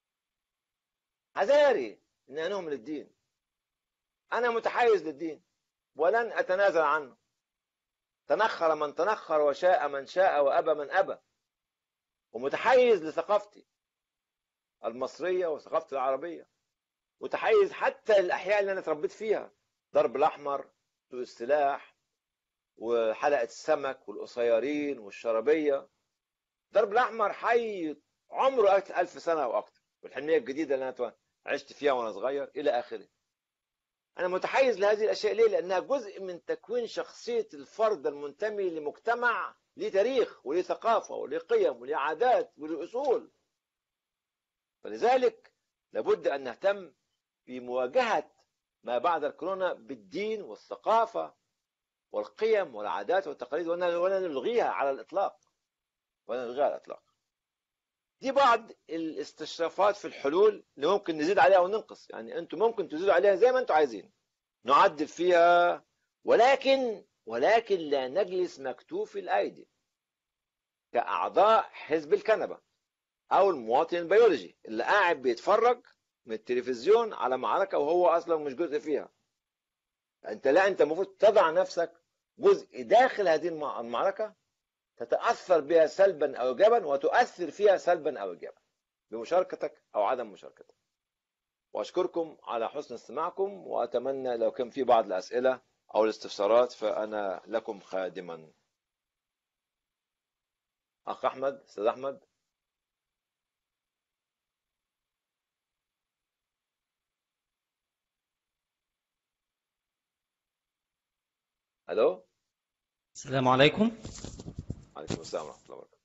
عذاري اني انهم للدين. انا متحيز للدين ولن اتنازل عنه. تنخر من تنخر وشاء من شاء وابى من ابى. ومتحيز لثقافتي المصريه وثقافتي العربيه متحيز حتى للاحياء اللي انا اتربيت فيها ضرب الاحمر سوق السلاح وحلقه السمك والقصيرين والشرابيه ضرب الاحمر حي عمره ألف سنه او اكثر والحلميه الجديده اللي انا عشت فيها وانا صغير الى اخره انا متحيز لهذه الاشياء ليه لانها جزء من تكوين شخصيه الفرد المنتمي لمجتمع ليه تاريخ وليه ثقافة وليه قيم وليه عادات وليه أصول فلذلك لابد أن نهتم بمواجهة ما بعد الكورونا بالدين والثقافة والقيم والعادات والتقاليد ولا نلغيها على الإطلاق ونلغيها على الإطلاق دي بعض الاستشرافات في الحلول اللي ممكن نزيد عليها او ننقص يعني انتم ممكن تزيدوا عليها زي ما انتم عايزين نعدل فيها ولكن ولكن لا نجلس مكتوف الايدي كاعضاء حزب الكنبه او المواطن البيولوجي اللي قاعد بيتفرج من التلفزيون على معركه وهو اصلا مش جزء فيها انت لا انت المفروض تضع نفسك جزء داخل هذه المعركه تتاثر بها سلبا او ايجابا وتؤثر فيها سلبا او ايجابا بمشاركتك او عدم مشاركتك واشكركم على حسن استماعكم واتمنى لو كان في بعض الاسئله او الاستفسارات فانا لكم خادما اخ احمد استاذ احمد الو السلام عليكم عليكم السلام ورحمه الله وبركاته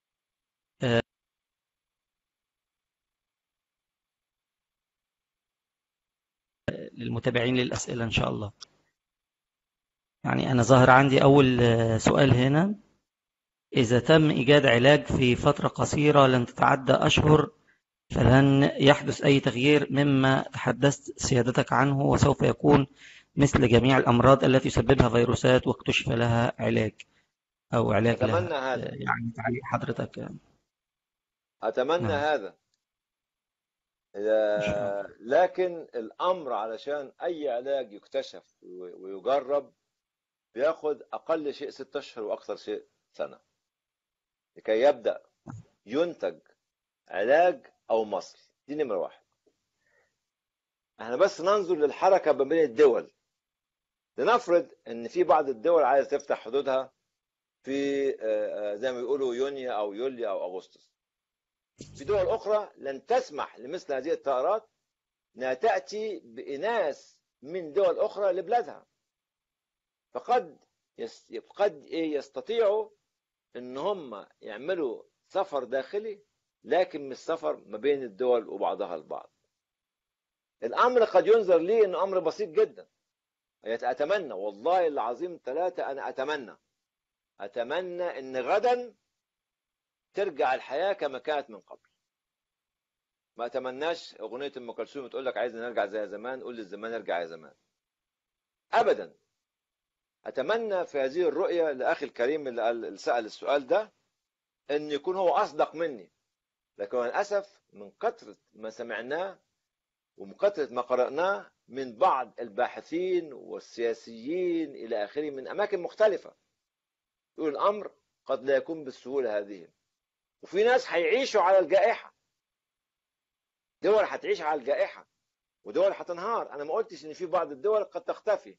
للمتابعين للأسئلة إن شاء الله يعني أنا ظاهر عندي أول سؤال هنا إذا تم إيجاد علاج في فترة قصيرة لن تتعدى أشهر فلن يحدث أي تغيير مما تحدثت سيادتك عنه وسوف يكون مثل جميع الأمراض التي يسببها فيروسات واكتشف لها علاج أو علاج أتمنى لها هذا يعني تعليق حضرتك يعني. أتمنى نعم. هذا إن شاء إذا- لكن الأمر علشان أي علاج يكتشف و- ويجرب بياخد أقل شيء ست أشهر وأكثر شيء سنة لكي يبدأ ينتج علاج أو مصل دي نمرة واحد احنا بس ننظر للحركة ما بين الدول لنفرض ان في بعض الدول عايزة تفتح حدودها في آه، آه، زي ما بيقولوا يونيو او يوليو او اغسطس في دول اخرى لن تسمح لمثل هذه الطائرات انها تاتي باناث من دول اخرى لبلادها فقد يس... قد إيه يستطيعوا ان هم يعملوا سفر داخلي لكن مش سفر ما بين الدول وبعضها البعض الامر قد ينظر لي انه امر بسيط جدا اتمنى والله العظيم ثلاثه انا اتمنى اتمنى ان غدا ترجع الحياه كما كانت من قبل ما اتمناش اغنيه ام كلثوم تقول لك عايزنا نرجع زي زمان قول للزمان ارجع يا زمان ابدا اتمنى في هذه الرؤيه لاخي الكريم اللي قال- اللي سال السؤال ده ان يكون هو اصدق مني لكن للاسف من كثره ما سمعناه ومن كثره ما قراناه من بعض الباحثين والسياسيين الى اخره من اماكن مختلفه يقول الامر قد لا يكون بالسهوله هذه وفي ناس هيعيشوا على الجائحه دول هتعيش على الجائحه ودول هتنهار انا ما قلتش ان في بعض الدول قد تختفي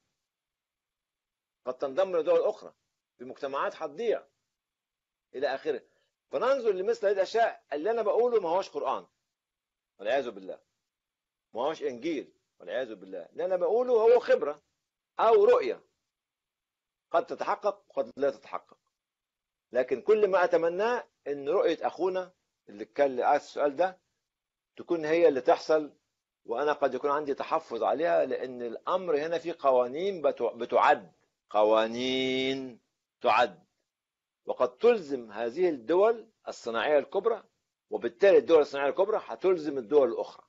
قد تنضم لدول اخرى في مجتمعات هتضيع الى اخره فننظر لمثل هذه الاشياء اللي انا بقوله ما هوش قران والعياذ بالله ما هوش انجيل والعياذ بالله اللي انا بقوله هو خبره او رؤيه قد تتحقق وقد لا تتحقق لكن كل ما اتمناه ان رؤيه اخونا اللي كان قال السؤال ده تكون هي اللي تحصل وانا قد يكون عندي تحفظ عليها لان الامر هنا في قوانين بتع- بتعد قوانين تعد وقد تلزم هذه الدول الصناعيه الكبرى وبالتالي الدول الصناعيه الكبرى هتلزم الدول الاخرى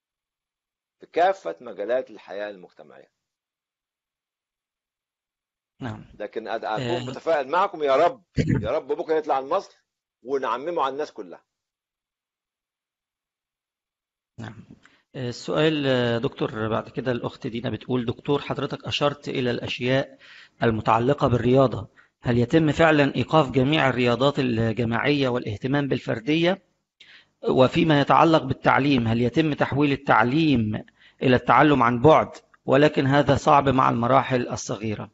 في كافه مجالات الحياه المجتمعيه نعم لكن أد- آه. اكون متفائل معكم يا رب يا رب بكره يطلع المصل ونعممه على الناس كلها نعم السؤال آه، دكتور بعد كده الأخت دينا بتقول دكتور حضرتك أشرت إلى الأشياء المتعلقة بالرياضة هل يتم فعلا إيقاف جميع الرياضات الجماعية والاهتمام بالفردية وفيما يتعلق بالتعليم هل يتم تحويل التعليم إلى التعلم عن بعد ولكن هذا صعب مع المراحل الصغيرة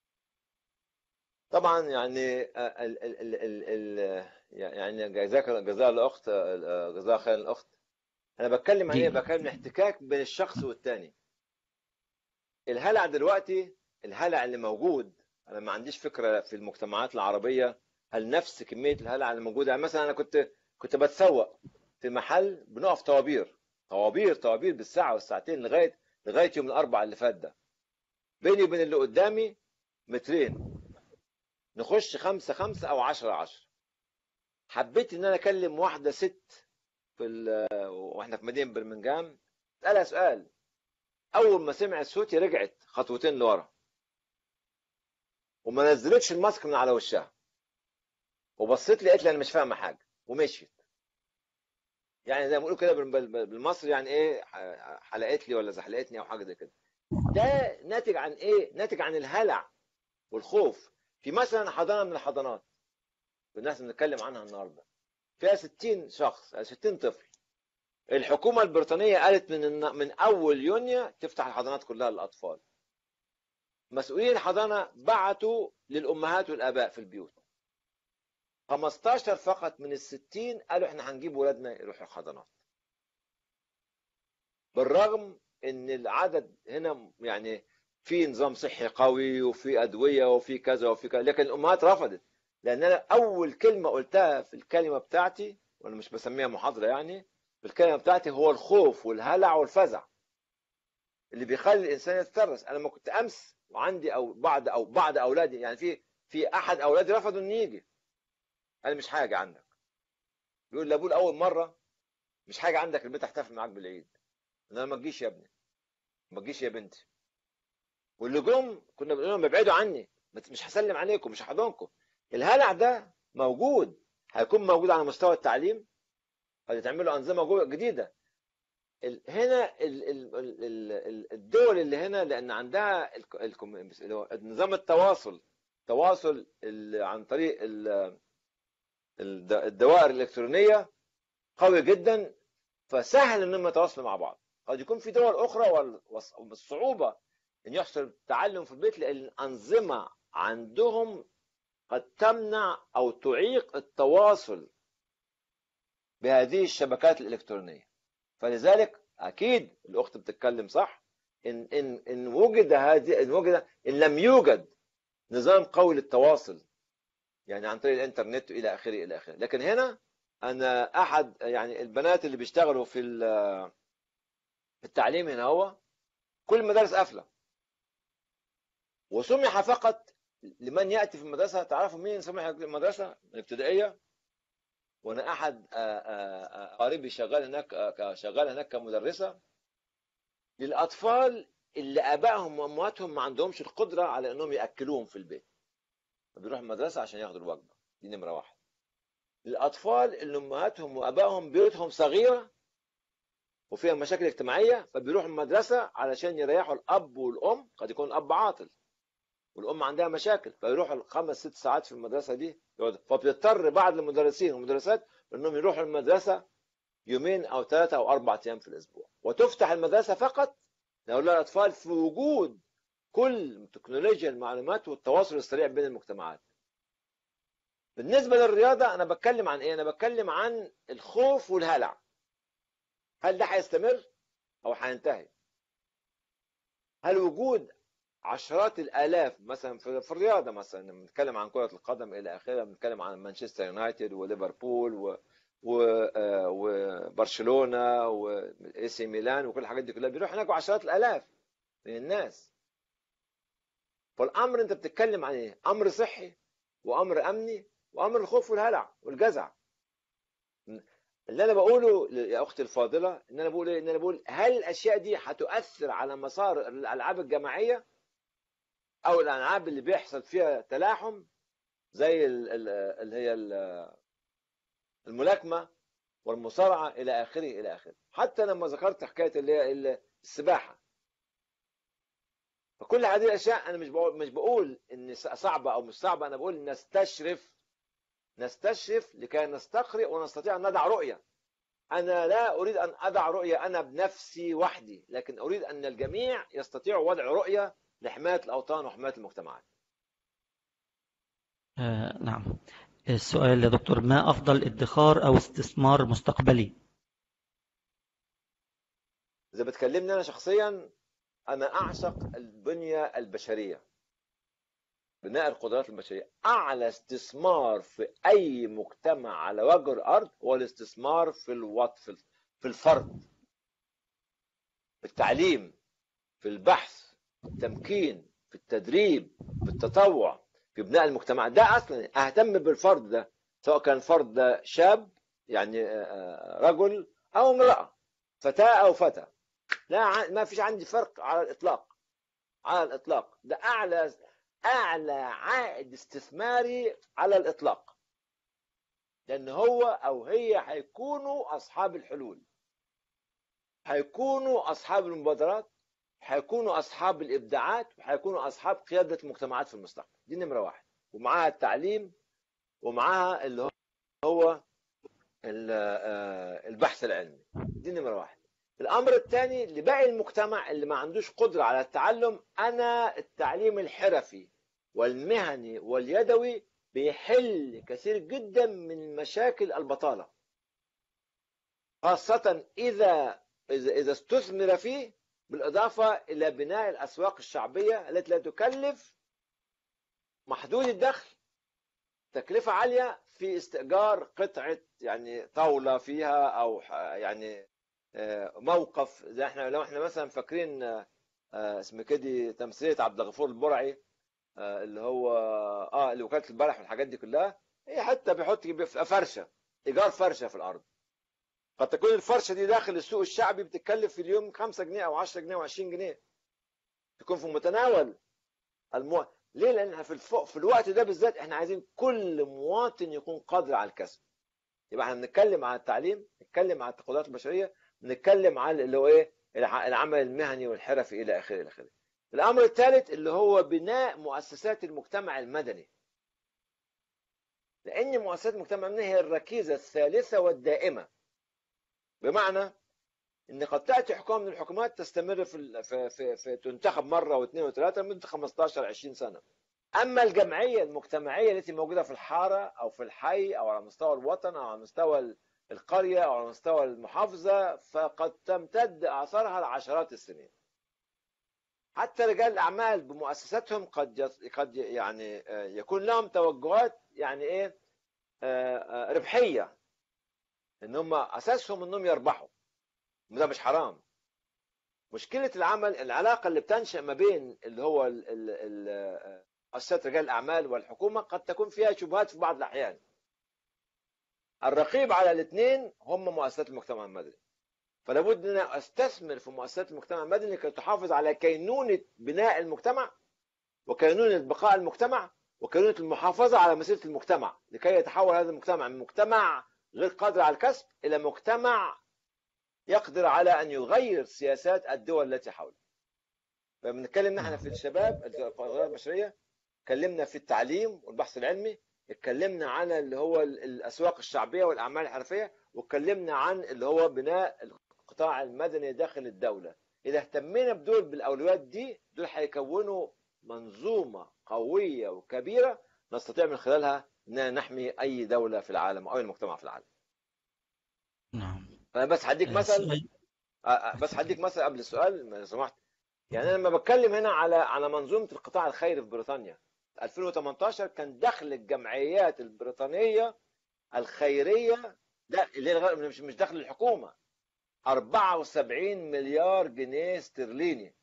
طبعا يعني آه، ال ال ال ال ال يعني جزاك جزاها الاخت آه، جزاها خير الاخت انا بتكلم عن ايه دينا. بتكلم الاحتكاك بين الشخص والتاني الهلع دلوقتي الهلع اللي موجود انا ما عنديش فكره في المجتمعات العربيه هل نفس كميه الهلع اللي موجوده يعني مثلا انا كنت كنت بتسوق في محل بنقف طوابير طوابير طوابير بالساعه والساعتين لغايه لغايه يوم الاربعاء اللي فات ده بيني وبين اللي قدامي مترين نخش خمسة خمسة أو عشرة عشرة حبيت ان انا اكلم واحده ست في ال- واحنا في مدينه برمنجهام اسالها سؤال اول ما سمعت صوتي رجعت خطوتين لورا وما نزلتش الماسك من على وشها وبصيت لي قالت لي انا مش فاهمه حاجه ومشيت يعني زي ما بيقولوا كده بال- بال- بالمصري يعني ايه ح- حلقت لي ولا زحلقتني او حاجه زي كده ده ناتج عن ايه ناتج عن الهلع والخوف في مثلا حضانه من الحضانات الناس بنتكلم عنها النهارده فيها 60 شخص 60 طفل الحكومه البريطانيه قالت من الن- من اول يونيو تفتح الحضانات كلها للاطفال مسؤولين الحضانه بعتوا للامهات والاباء في البيوت 15 فقط من ال 60 قالوا احنا هنجيب ولادنا يروحوا الحضانات بالرغم ان العدد هنا يعني في نظام صحي قوي وفي ادويه وفي كذا وفي كذا لكن الامهات رفضت لان انا اول كلمه قلتها في الكلمه بتاعتي وانا مش بسميها محاضره يعني في الكلمه بتاعتي هو الخوف والهلع والفزع اللي بيخلي الانسان يتكرس انا لما كنت امس وعندي او بعض او بعض اولادي يعني في في احد اولادي رفضوا انه يجي انا مش حاجه عندك يقول لابوه اول مره مش حاجه عندك البيت احتفل معاك بالعيد انا ما تجيش يا ابني ما تجيش يا بنتي واللي جم كنا بنقول لهم ابعدوا عني مش هسلم عليكم مش هحضنكم الهلع ده موجود هيكون موجود على مستوى التعليم هتعملوا انظمه جو- جديده ال- هنا ال- ال- ال- ال- الدول اللي هنا لان عندها الك- الكم- اللي هو نظام التواصل تواصل ال- عن طريق ال- الد- الدوائر الالكترونيه قوي جدا فسهل انهم يتواصلوا مع بعض قد يكون في دول اخرى وال- والص- والصعوبه ان يحصل التعلم في البيت لان الانظمه عندهم قد تمنع او تعيق التواصل بهذه الشبكات الالكترونيه فلذلك اكيد الاخت بتتكلم صح ان ان ان وجد هذه ان وجد ان لم يوجد نظام قوي للتواصل يعني عن طريق الانترنت الى اخره الى اخره لكن هنا انا احد يعني البنات اللي بيشتغلوا في ال- في التعليم هنا هو كل المدارس قافله وسمح فقط لمن ياتي في المدرسه تعرفوا مين سمح المدرسه الابتدائيه وانا احد آه، آه، آه، قريبي شغال هناك آه، ك- شغال هناك كمدرسه للاطفال اللي ابائهم وامهاتهم ما عندهمش القدره على انهم ياكلوهم في البيت فبيروحوا المدرسه عشان ياخدوا الوجبه دي نمره واحد للاطفال اللي امهاتهم وابائهم بيوتهم صغيره وفيها مشاكل اجتماعيه فبيروحوا المدرسه علشان يريحوا الاب والام قد يكون الاب عاطل والام عندها مشاكل فيروحوا الخمس ست ساعات في المدرسه دي يقعدوا. فبيضطر بعض المدرسين والمدرسات انهم يروحوا المدرسه يومين او ثلاثه او اربع ايام في الاسبوع وتفتح المدرسه فقط لهؤلاء الاطفال في وجود كل تكنولوجيا المعلومات والتواصل السريع بين المجتمعات بالنسبه للرياضه انا بتكلم عن ايه انا بتكلم عن الخوف والهلع هل ده هيستمر او هينتهي هل وجود عشرات الالاف مثلا في في الرياضه مثلا لما بنتكلم عن كره القدم الى اخره بنتكلم عن مانشستر يونايتد وليفربول و و آه، وبرشلونه واي سي ميلان وكل الحاجات دي كلها بيروح هناك عشرات الالاف من الناس فالامر انت بتتكلم عن ايه؟ امر صحي وامر امني وامر الخوف والهلع والجزع اللي انا بقوله يا اختي الفاضله ان انا بقول ايه؟ ان انا بقول هل الاشياء دي هتؤثر على مسار الالعاب الجماعيه او الالعاب اللي بيحصل فيها تلاحم زي ال- ال- اللي هي ال- الملاكمه والمصارعه الى اخره الى اخره حتى لما ذكرت حكايه اللي هي ال- السباحه فكل هذه الاشياء انا مش بقول مش بقول ان صعبه او مش صعبه انا بقول نستشرف نستشرف لكي نستقرئ ونستطيع ان ندع رؤيه انا لا اريد ان اضع رؤيه انا بنفسي وحدي لكن اريد ان الجميع يستطيعوا وضع رؤيه لحمايه الاوطان وحمايه المجتمعات آه نعم السؤال يا دكتور ما أفضل ادخار أو استثمار مستقبلي اذا بتكلمني انا شخصيا انا اعشق البنيه البشريه بناء القدرات البشريه اعلى استثمار في اي مجتمع على وجه الارض هو الاستثمار في الوط في في الفرد في التعليم في البحث في التمكين في التدريب في التطوع في بناء المجتمع ده اصلا اهتم بالفرد ده سواء كان فرد شاب يعني رجل او امراه فتاه او فتى لا ما فيش عندي فرق على الاطلاق على الاطلاق ده اعلى اعلى عائد استثماري على الاطلاق لان هو او هي هيكونوا اصحاب الحلول هيكونوا اصحاب المبادرات هيكونوا اصحاب الابداعات وهيكونوا اصحاب قياده المجتمعات في المستقبل دي نمره واحد ومعاها التعليم ومعاها اللي هو البحث العلمي دي نمره واحد الامر الثاني لباقي المجتمع اللي ما عندوش قدره على التعلم انا التعليم الحرفي والمهني واليدوي بيحل كثير جدا من مشاكل البطاله خاصه اذا اذا اذا استثمر فيه بالاضافه الى بناء الاسواق الشعبيه التي لا تكلف محدود الدخل تكلفه عاليه في استئجار قطعه يعني طاوله فيها او يعني موقف زي احنا لو احنا مثلا فاكرين اسم كده تمثيليه عبد الغفور البرعي اللي هو اه اللي وكاله البلح والحاجات دي كلها هي حتى بيحط فرشه ايجار فرشه في الارض قد تكون الفرشه دي داخل السوق الشعبي بتتكلف في اليوم 5 جنيه او 10 جنيه و20 جنيه تكون في متناول المو... ليه لان في الفوق في الوقت ده بالذات احنا عايزين كل مواطن يكون قادر على الكسب يبقى احنا بنتكلم عن التعليم نتكلم عن التقدمات البشريه نتكلم عن اللي هو ايه العمل المهني والحرفي الى اخره الى اخره الامر الثالث اللي هو بناء مؤسسات المجتمع المدني لان مؤسسات المجتمع المدني هي الركيزه الثالثه والدائمه بمعنى ان قد تاتي حكومه من الحكومات تستمر في في في, في تنتخب مره واثنين وثلاثه لمده 15 20 سنه اما الجمعيه المجتمعيه التي موجوده في الحاره او في الحي او على مستوى الوطن او على مستوى القريه او على مستوى المحافظه فقد تمتد اثارها لعشرات السنين حتى رجال الاعمال بمؤسساتهم قد قد يعني يكون لهم توجهات يعني ايه ربحيه ان هم اساسهم انهم يربحوا وده مش حرام مشكله العمل العلاقه اللي بتنشا ما بين اللي هو مؤسسات رجال الاعمال والحكومه قد تكون فيها شبهات في بعض الاحيان الرقيب على الاثنين هم مؤسسات المجتمع المدني فلا بد ان استثمر في مؤسسات المجتمع المدني كي تحافظ على كينونه بناء المجتمع وكينونه بقاء المجتمع وكينونه المحافظه على مسيره المجتمع لكي يتحول هذا المجتمع من مجتمع غير قادر على الكسب الى مجتمع يقدر على ان يغير سياسات الدول التي حوله فبنتكلم نحن في الشباب القضايا البشريه اتكلمنا في التعليم والبحث العلمي اتكلمنا عن اللي هو الاسواق الشعبيه والاعمال الحرفيه واتكلمنا عن اللي هو بناء القطاع المدني داخل الدوله اذا اهتمينا بدول بالاولويات دي دول هيكونوا منظومه قويه وكبيره نستطيع من خلالها ان نحمي اي دوله في العالم او اي مجتمع في العالم نعم انا بس هديك مثل بس هديك مثل قبل السؤال لو سمحت يعني انا لما بتكلم هنا على على منظومه القطاع الخيري في بريطانيا 2018 كان دخل الجمعيات البريطانيه الخيريه ده اللي مش مش دخل الحكومه 74 مليار جنيه استرليني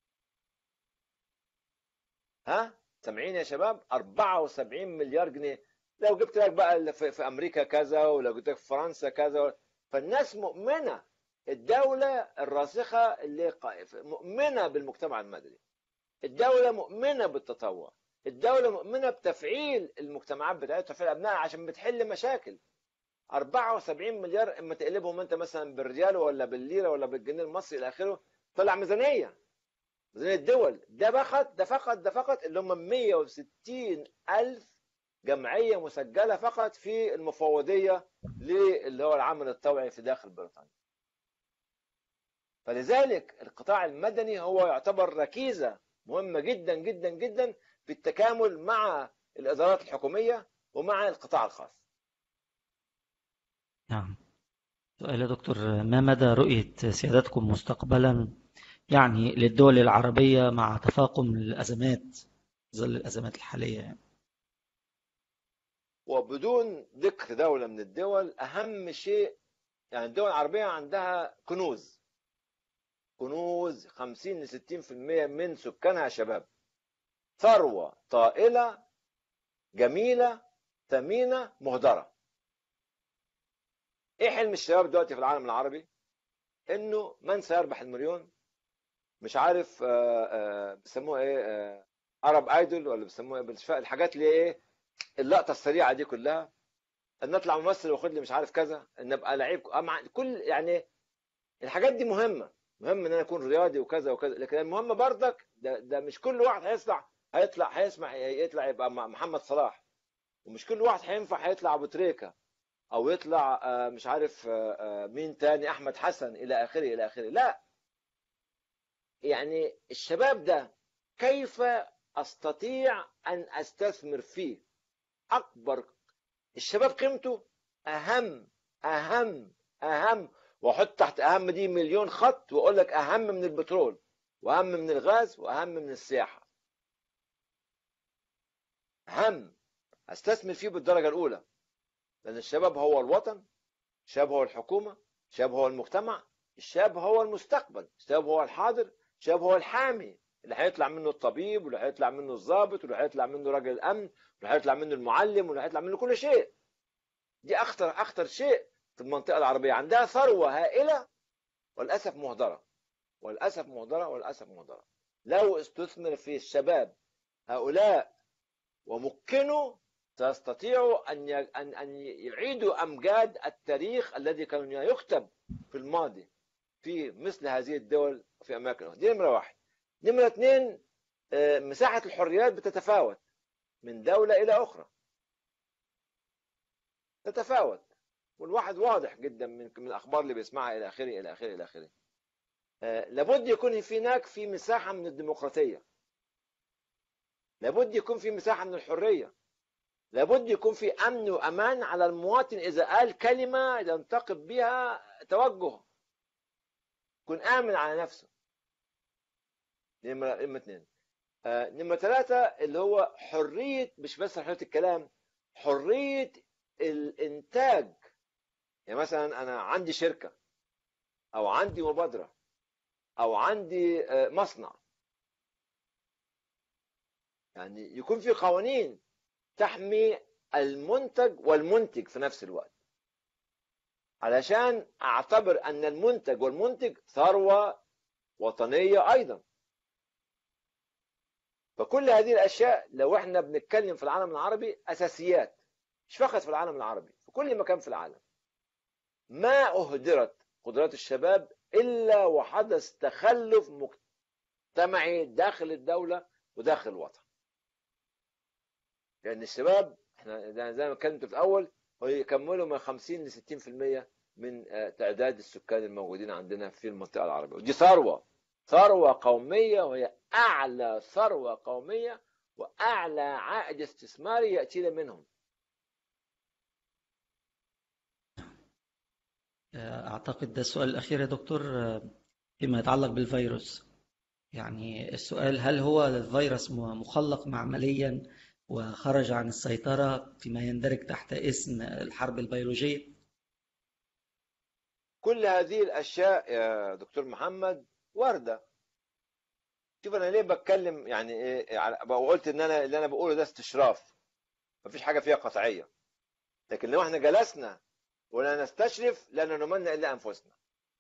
ها سامعين يا شباب 74 مليار جنيه لو جبت لك بقى في, في امريكا كذا ولو جبت لك في فرنسا كذا فالناس مؤمنه الدوله الراسخه اللي مؤمنه بالمجتمع المدني الدوله مؤمنه بالتطوع الدوله مؤمنه بتفعيل المجتمعات بتاعتها تفعيل ابنائها عشان بتحل مشاكل 74 مليار اما تقلبهم انت مثلا بالريال ولا بالليره ولا بالجنيه المصري الى اخره طلع ميزانيه ميزانيه الدول ده فقط ده فقط ده فقط اللي هم 160 الف جمعيه مسجله فقط في المفوضيه اللي هو العمل الطوعي في داخل بريطانيا فلذلك القطاع المدني هو يعتبر ركيزه مهمه جدا جدا جدا في التكامل مع الادارات الحكوميه ومع القطاع الخاص نعم سؤال يا دكتور ما مدى رؤية سيادتكم مستقبلا يعني للدول العربية مع تفاقم الأزمات ظل الأزمات الحالية يعني. وبدون ذكر دولة من الدول أهم شيء يعني الدول العربية عندها كنوز كنوز 50 ل 60% من سكانها شباب ثروة طائلة جميلة ثمينه مهدره ايه حلم الشباب دلوقتي في العالم العربي انه من سيربح المليون مش عارف آه، آه، بيسموها ايه عرب ايدول ولا بيسموها ايه الحاجات اللي ايه اللقطه السريعه دي كلها ان اطلع ممثل واخد لي مش عارف كذا ان ابقى لعيب كل يعني الحاجات دي مهمه مهم ان انا اكون رياضي وكذا وكذا لكن المهم برضك ده, ده مش كل واحد هيطلع هيطلع هيسمع يطلع يبقى محمد صلاح ومش كل واحد هينفع هيطلع ابو تريكه او يطلع آه، مش عارف آه، آه، مين تاني احمد حسن الى اخره الى اخره لا يعني الشباب ده كيف استطيع ان استثمر فيه اكبر الشباب قيمته اهم اهم اهم واحط تحت اهم دي مليون خط واقول لك اهم من البترول واهم من الغاز واهم من السياحه اهم استثمر فيه بالدرجه الاولى لان الشباب هو الوطن الشباب هو الحكومه الشباب هو المجتمع الشاب هو المستقبل الشاب هو الحاضر الشاب هو الحامي اللي هيطلع منه الطبيب واللي هيطلع منه الضابط واللي هيطلع منه راجل الامن واللي هيطلع منه المعلم واللي هيطلع منه كل شيء دي اخطر اخطر شيء في المنطقه العربيه عندها ثروه هائله وللاسف مهدره وللاسف مهدره وللاسف مهدره لو استثمر في الشباب هؤلاء ومكنوا سيستطيعوا ان ان ان يعيدوا امجاد التاريخ الذي كان يكتب في الماضي في مثل هذه الدول في اماكن أخرى دي نمره واحد نمره اثنين آه، مساحه الحريات بتتفاوت من دوله الى اخرى تتفاوت والواحد واضح جدا من من الاخبار اللي بيسمعها الى اخره الى اخره الى اخره آه، لابد يكون في هناك في مساحه من الديمقراطيه لابد يكون في مساحه من الحريه لابد يكون في امن وامان على المواطن اذا قال كلمه ينتقد بها توجه يكون امن على نفسه نمره نمره اثنين آه نمره ثلاثه اللي هو حريه مش بس حريه الكلام حريه الانتاج يعني مثلا انا عندي شركه او عندي مبادره او عندي آه، مصنع يعني يكون في قوانين تحمي المنتج والمنتج في نفس الوقت علشان اعتبر ان المنتج والمنتج ثروه وطنيه ايضا فكل هذه الاشياء لو احنا بنتكلم في العالم العربي اساسيات مش فقط في العالم العربي في كل مكان في العالم ما اهدرت قدرات الشباب الا وحدث تخلف مجتمعي داخل الدوله وداخل الوطن لان الشباب احنا زي ما اتكلمت في الاول هو يكملوا من 50 ل 60% من آه، تعداد السكان الموجودين عندنا في المنطقه العربيه ودي ثروه ثروه قوميه وهي اعلى ثروه قوميه واعلى عائد استثماري ياتينا منهم أعتقد ده السؤال الأخير يا دكتور فيما يتعلق بالفيروس يعني السؤال هل هو الفيروس مخلق معمليا وخرج عن السيطرة فيما يندرج تحت اسم الحرب البيولوجية كل هذه الأشياء يا دكتور محمد واردة شوف أنا ليه بتكلم يعني إيه قلت إن أنا اللي أنا بقوله ده استشراف مفيش حاجة فيها قطعية لكن لو احنا جلسنا ولا نستشرف لا نمنى إلا أنفسنا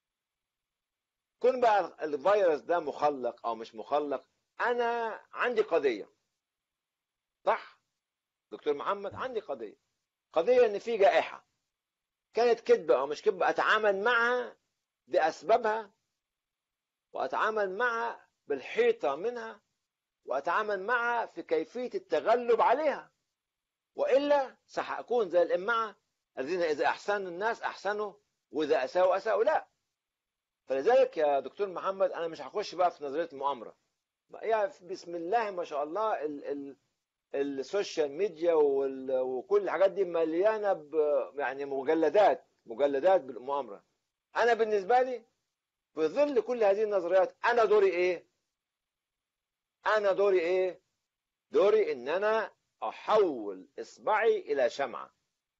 كن بقى الفيروس ده مخلق أو مش مخلق أنا عندي قضية صح دكتور محمد عندي قضية قضية إن في جائحة كانت كذبة أو مش كذبة أتعامل معها بأسبابها وأتعامل معها بالحيطة منها وأتعامل معها في كيفية التغلب عليها وإلا سأكون زي الإمعة الذين إذا أحسنوا الناس أحسنوا وإذا أساءوا أساءوا لا فلذلك يا دكتور محمد أنا مش هخش بقى في نظرية المؤامرة يعني بسم الله ما شاء الله ال ال السوشيال ميديا وكل الحاجات دي مليانة يعني مجلدات مجلدات بالمؤامرة أنا بالنسبة لي في ظل كل هذه النظريات أنا دوري إيه؟ أنا دوري إيه؟ دوري إن أنا أحول إصبعي إلى شمعة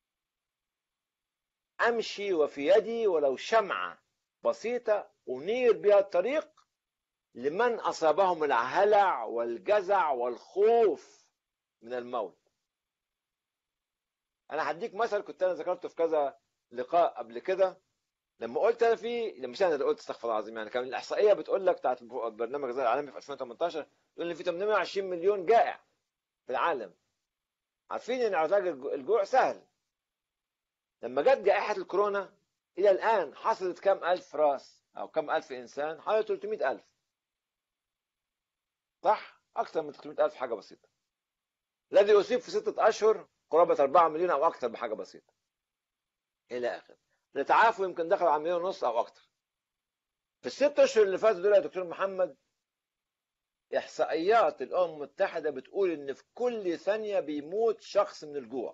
أمشي وفي يدي ولو شمعة بسيطة أنير بها الطريق لمن أصابهم الهلع والجزع والخوف من الموت انا هديك مثل كنت انا ذكرته في كذا لقاء قبل كده لما قلت انا في مش انا اللي قلت استغفر الله العظيم يعني كان الاحصائيه بتقول لك بتاعت البرنامج الغذائي العالمي في 2018 تقول ان في 820 مليون جائع في العالم عارفين ان علاج الجوع سهل لما جت جائحه الكورونا الى الان حصلت كم الف راس او كم الف انسان حوالي 300 الف صح اكثر من 300 الف حاجه بسيطه الذي يصيب في ستة اشهر قرابه 4 مليون او اكثر بحاجه بسيطه الى اخره اللي تعافوا يمكن دخلوا على مليون ونص او اكثر في الست اشهر اللي فاتوا دول يا دكتور محمد احصائيات الامم المتحده بتقول ان في كل ثانيه بيموت شخص من الجوع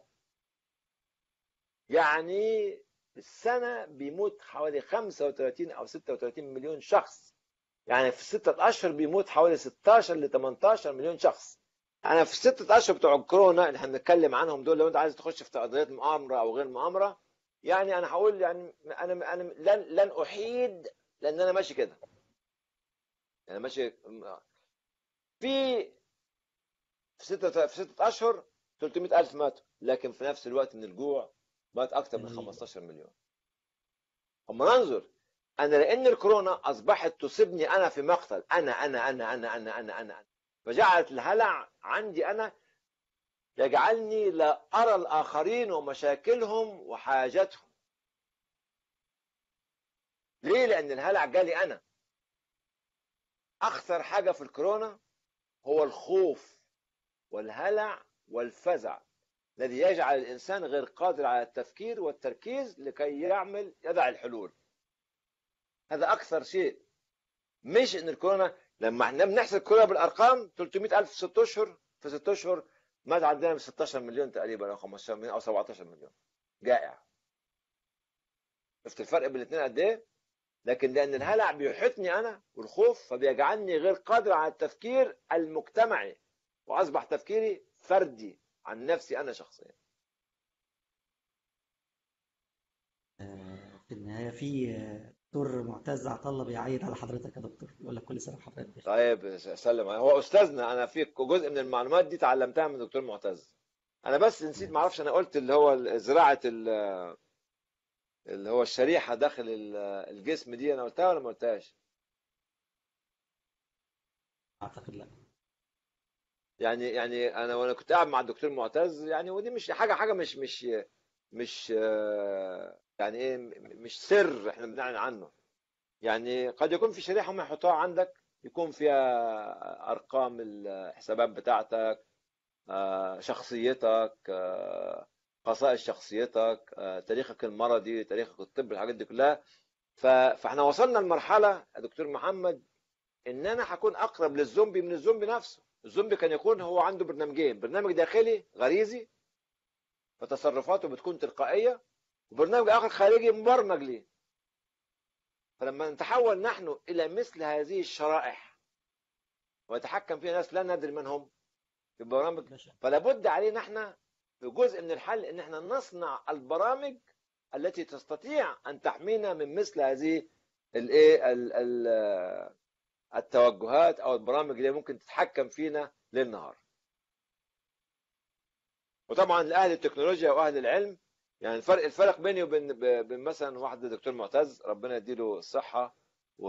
يعني في السنه بيموت حوالي 35 او 36 مليون شخص يعني في ستة اشهر بيموت حوالي 16 ل 18 مليون شخص انا في الستة اشهر بتوع الكورونا اللي هنتكلم عنهم دول لو انت عايز تخش في قضيه مؤامره او غير مؤامره يعني انا هقول يعني انا انا لن لن احيد لان انا ماشي كده انا ماشي في في ستة في ستة اشهر 300 الف ماتوا لكن في نفس الوقت من الجوع مات اكثر من 15 مليون اما ننظر انا لان الكورونا اصبحت تصيبني انا في مقتل انا انا انا انا انا انا انا, أنا. فجعلت الهلع عندي انا يجعلني لا ارى الاخرين ومشاكلهم وحاجاتهم ليه لان الهلع جالي انا اخطر حاجه في الكورونا هو الخوف والهلع والفزع الذي يجعل الانسان غير قادر على التفكير والتركيز لكي يعمل يضع الحلول هذا اكثر شيء مش ان الكورونا لما احنا بنحسب الكورونا بالارقام 300 الف في 6 اشهر في 6 اشهر مات عندنا ب 16 مليون تقريبا او 15 مليون او 17 مليون جائع شفت الفرق بين الاثنين قد ايه؟ لكن لان الهلع بيحيطني انا والخوف فبيجعلني غير قادر على التفكير المجتمعي واصبح تفكيري فردي عن نفسي انا شخصيا في النهايه في دكتور معتز عطله بيعيد على حضرتك يا دكتور يقول لك كل سنه وحضرتك بخير طيب سلم هو استاذنا انا في جزء من المعلومات دي اتعلمتها من دكتور معتز انا بس نسيت ما اعرفش انا قلت اللي هو زراعه اللي هو الشريحه داخل الجسم دي انا قلتها ولا ما قلتهاش اعتقد لا يعني يعني انا وانا كنت قاعد مع الدكتور معتز يعني ودي مش حاجه حاجه مش مش مش يعني ايه مش سر احنا بنعلن عنه يعني قد يكون في شريحه هم يحطوها عندك يكون فيها ارقام الحسابات بتاعتك شخصيتك خصائص شخصيتك تاريخك المرضي تاريخك الطبي الحاجات دي كلها فاحنا وصلنا لمرحله يا دكتور محمد ان انا هكون اقرب للزومبي من الزومبي نفسه الزومبي كان يكون هو عنده برنامجين برنامج داخلي غريزي فتصرفاته بتكون تلقائيه وبرنامج اخر خارجي مبرمج ليه فلما نتحول نحن الى مثل هذه الشرائح ويتحكم فيها ناس لا ندري من هم في برامج فلا بد علينا احنا في جزء من الحل ان احنا نصنع البرامج التي تستطيع ان تحمينا من مثل هذه الايه التوجهات او البرامج اللي ممكن تتحكم فينا ليل نهار وطبعا لاهل التكنولوجيا واهل العلم يعني الفرق الفرق بيني وبين بين مثلا واحد الدكتور معتز ربنا يديله الصحه و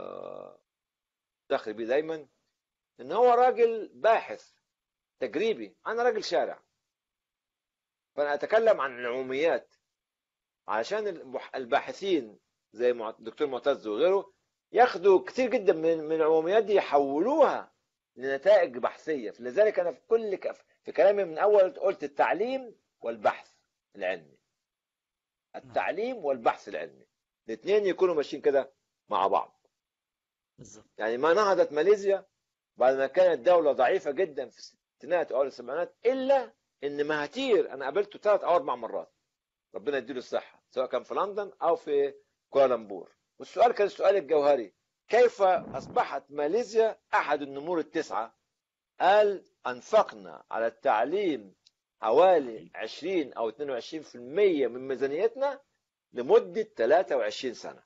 دخل بيه دايما ان هو راجل باحث تجريبي انا راجل شارع فانا اتكلم عن العموميات علشان الباحثين زي الدكتور معتز وغيره ياخدوا كتير جدا من من العموميات دي يحولوها لنتائج بحثيه فلذلك انا في كل في كلامي من اول قلت التعليم والبحث العلمي التعليم والبحث العلمي الاثنين يكونوا ماشيين كده مع بعض بالظبط يعني ما نهضت ماليزيا بعد ما كانت دولة ضعيفة جدا في الستينات أو السبعينات إلا إن مهاتير أنا قابلته ثلاث أو أربع مرات ربنا يديله الصحة سواء كان في لندن أو في كوالالمبور والسؤال كان السؤال الجوهري كيف أصبحت ماليزيا أحد النمور التسعة قال أنفقنا على التعليم حوالي 20 أو 22% من ميزانيتنا لمدة 23 سنة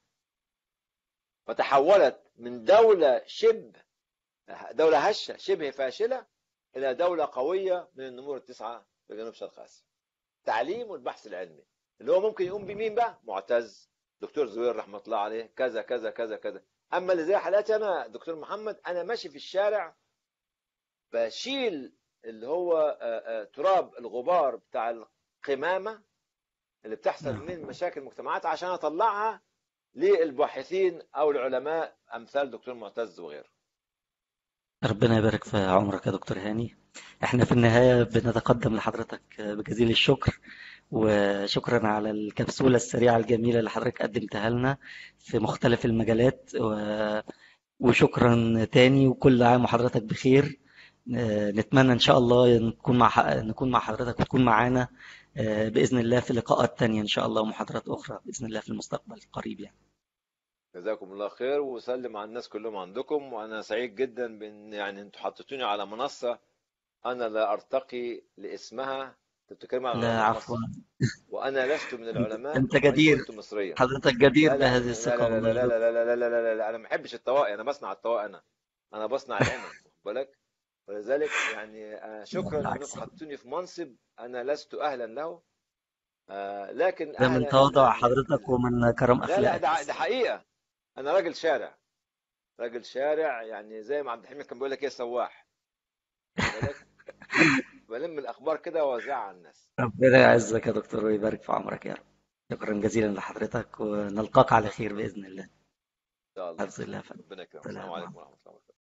فتحولت من دولة شبه دولة هشة شبه فاشلة إلى دولة قوية من النمور التسعة في جنوب شرق آسيا التعليم والبحث العلمي اللي هو ممكن يقوم بمين بقى معتز دكتور زوير رحمه الله عليه كذا كذا كذا كذا اما اللي زي حالاتي انا دكتور محمد انا ماشي في الشارع بشيل اللي هو آه، آه، تراب الغبار بتاع القمامه اللي بتحصل نعم. من مشاكل المجتمعات عشان اطلعها للباحثين او العلماء امثال دكتور معتز وغيره ربنا يبارك في عمرك يا دكتور هاني احنا في النهاية بنتقدم لحضرتك بجزيل الشكر وشكرا على الكبسولة السريعة الجميلة اللي حضرتك قدمتها لنا في مختلف المجالات و- وشكرا تاني وكل عام وحضرتك بخير آه، نتمنى إن شاء الله نكون مع ح- نكون مع حضرتك وتكون معانا آه، بإذن الله في لقاءات تانية إن شاء الله ومحاضرات أخرى بإذن الله في المستقبل القريب يعني جزاكم الله خير وسلم على الناس كلهم عندكم وانا سعيد جدا بان يعني انتوا حطيتوني على منصه انا لا ارتقي لاسمها انت بتتكلم عن لا علماء عفوا مصر وانا لست من العلماء أنت وان جدير كنت مصريا حضرتك جدير لا لا بهذه لا الثقة لا لا والله لا يا لا دكتور لا لا لا لا لا انا ما بحبش الطواقي انا بصنع الطواقي انا انا بصنع الامم واخد بالك ولذلك يعني آه، شكرا بالعكس انكم حطوني في منصب انا لست اهلا له آه، لكن ده من اهلا تواضع ال- حضرتك ومن كرم لا لا أخلاقك ده بس ده حقيقه انا راجل شارع راجل شارع يعني زي ما عبد الحميد كان بيقول لك ايه سواح واخد بالك بلم الاخبار كده واوزعها على الناس ربنا يعزك يا دكتور ويبارك في عمرك يا رب شكرا جزيلا لحضرتك ونلقاك على خير بإذن الله ان شاء الله حفظ الله فندم ربنا يكرمك السلام سلام عليكم ورحمه الله وبركاته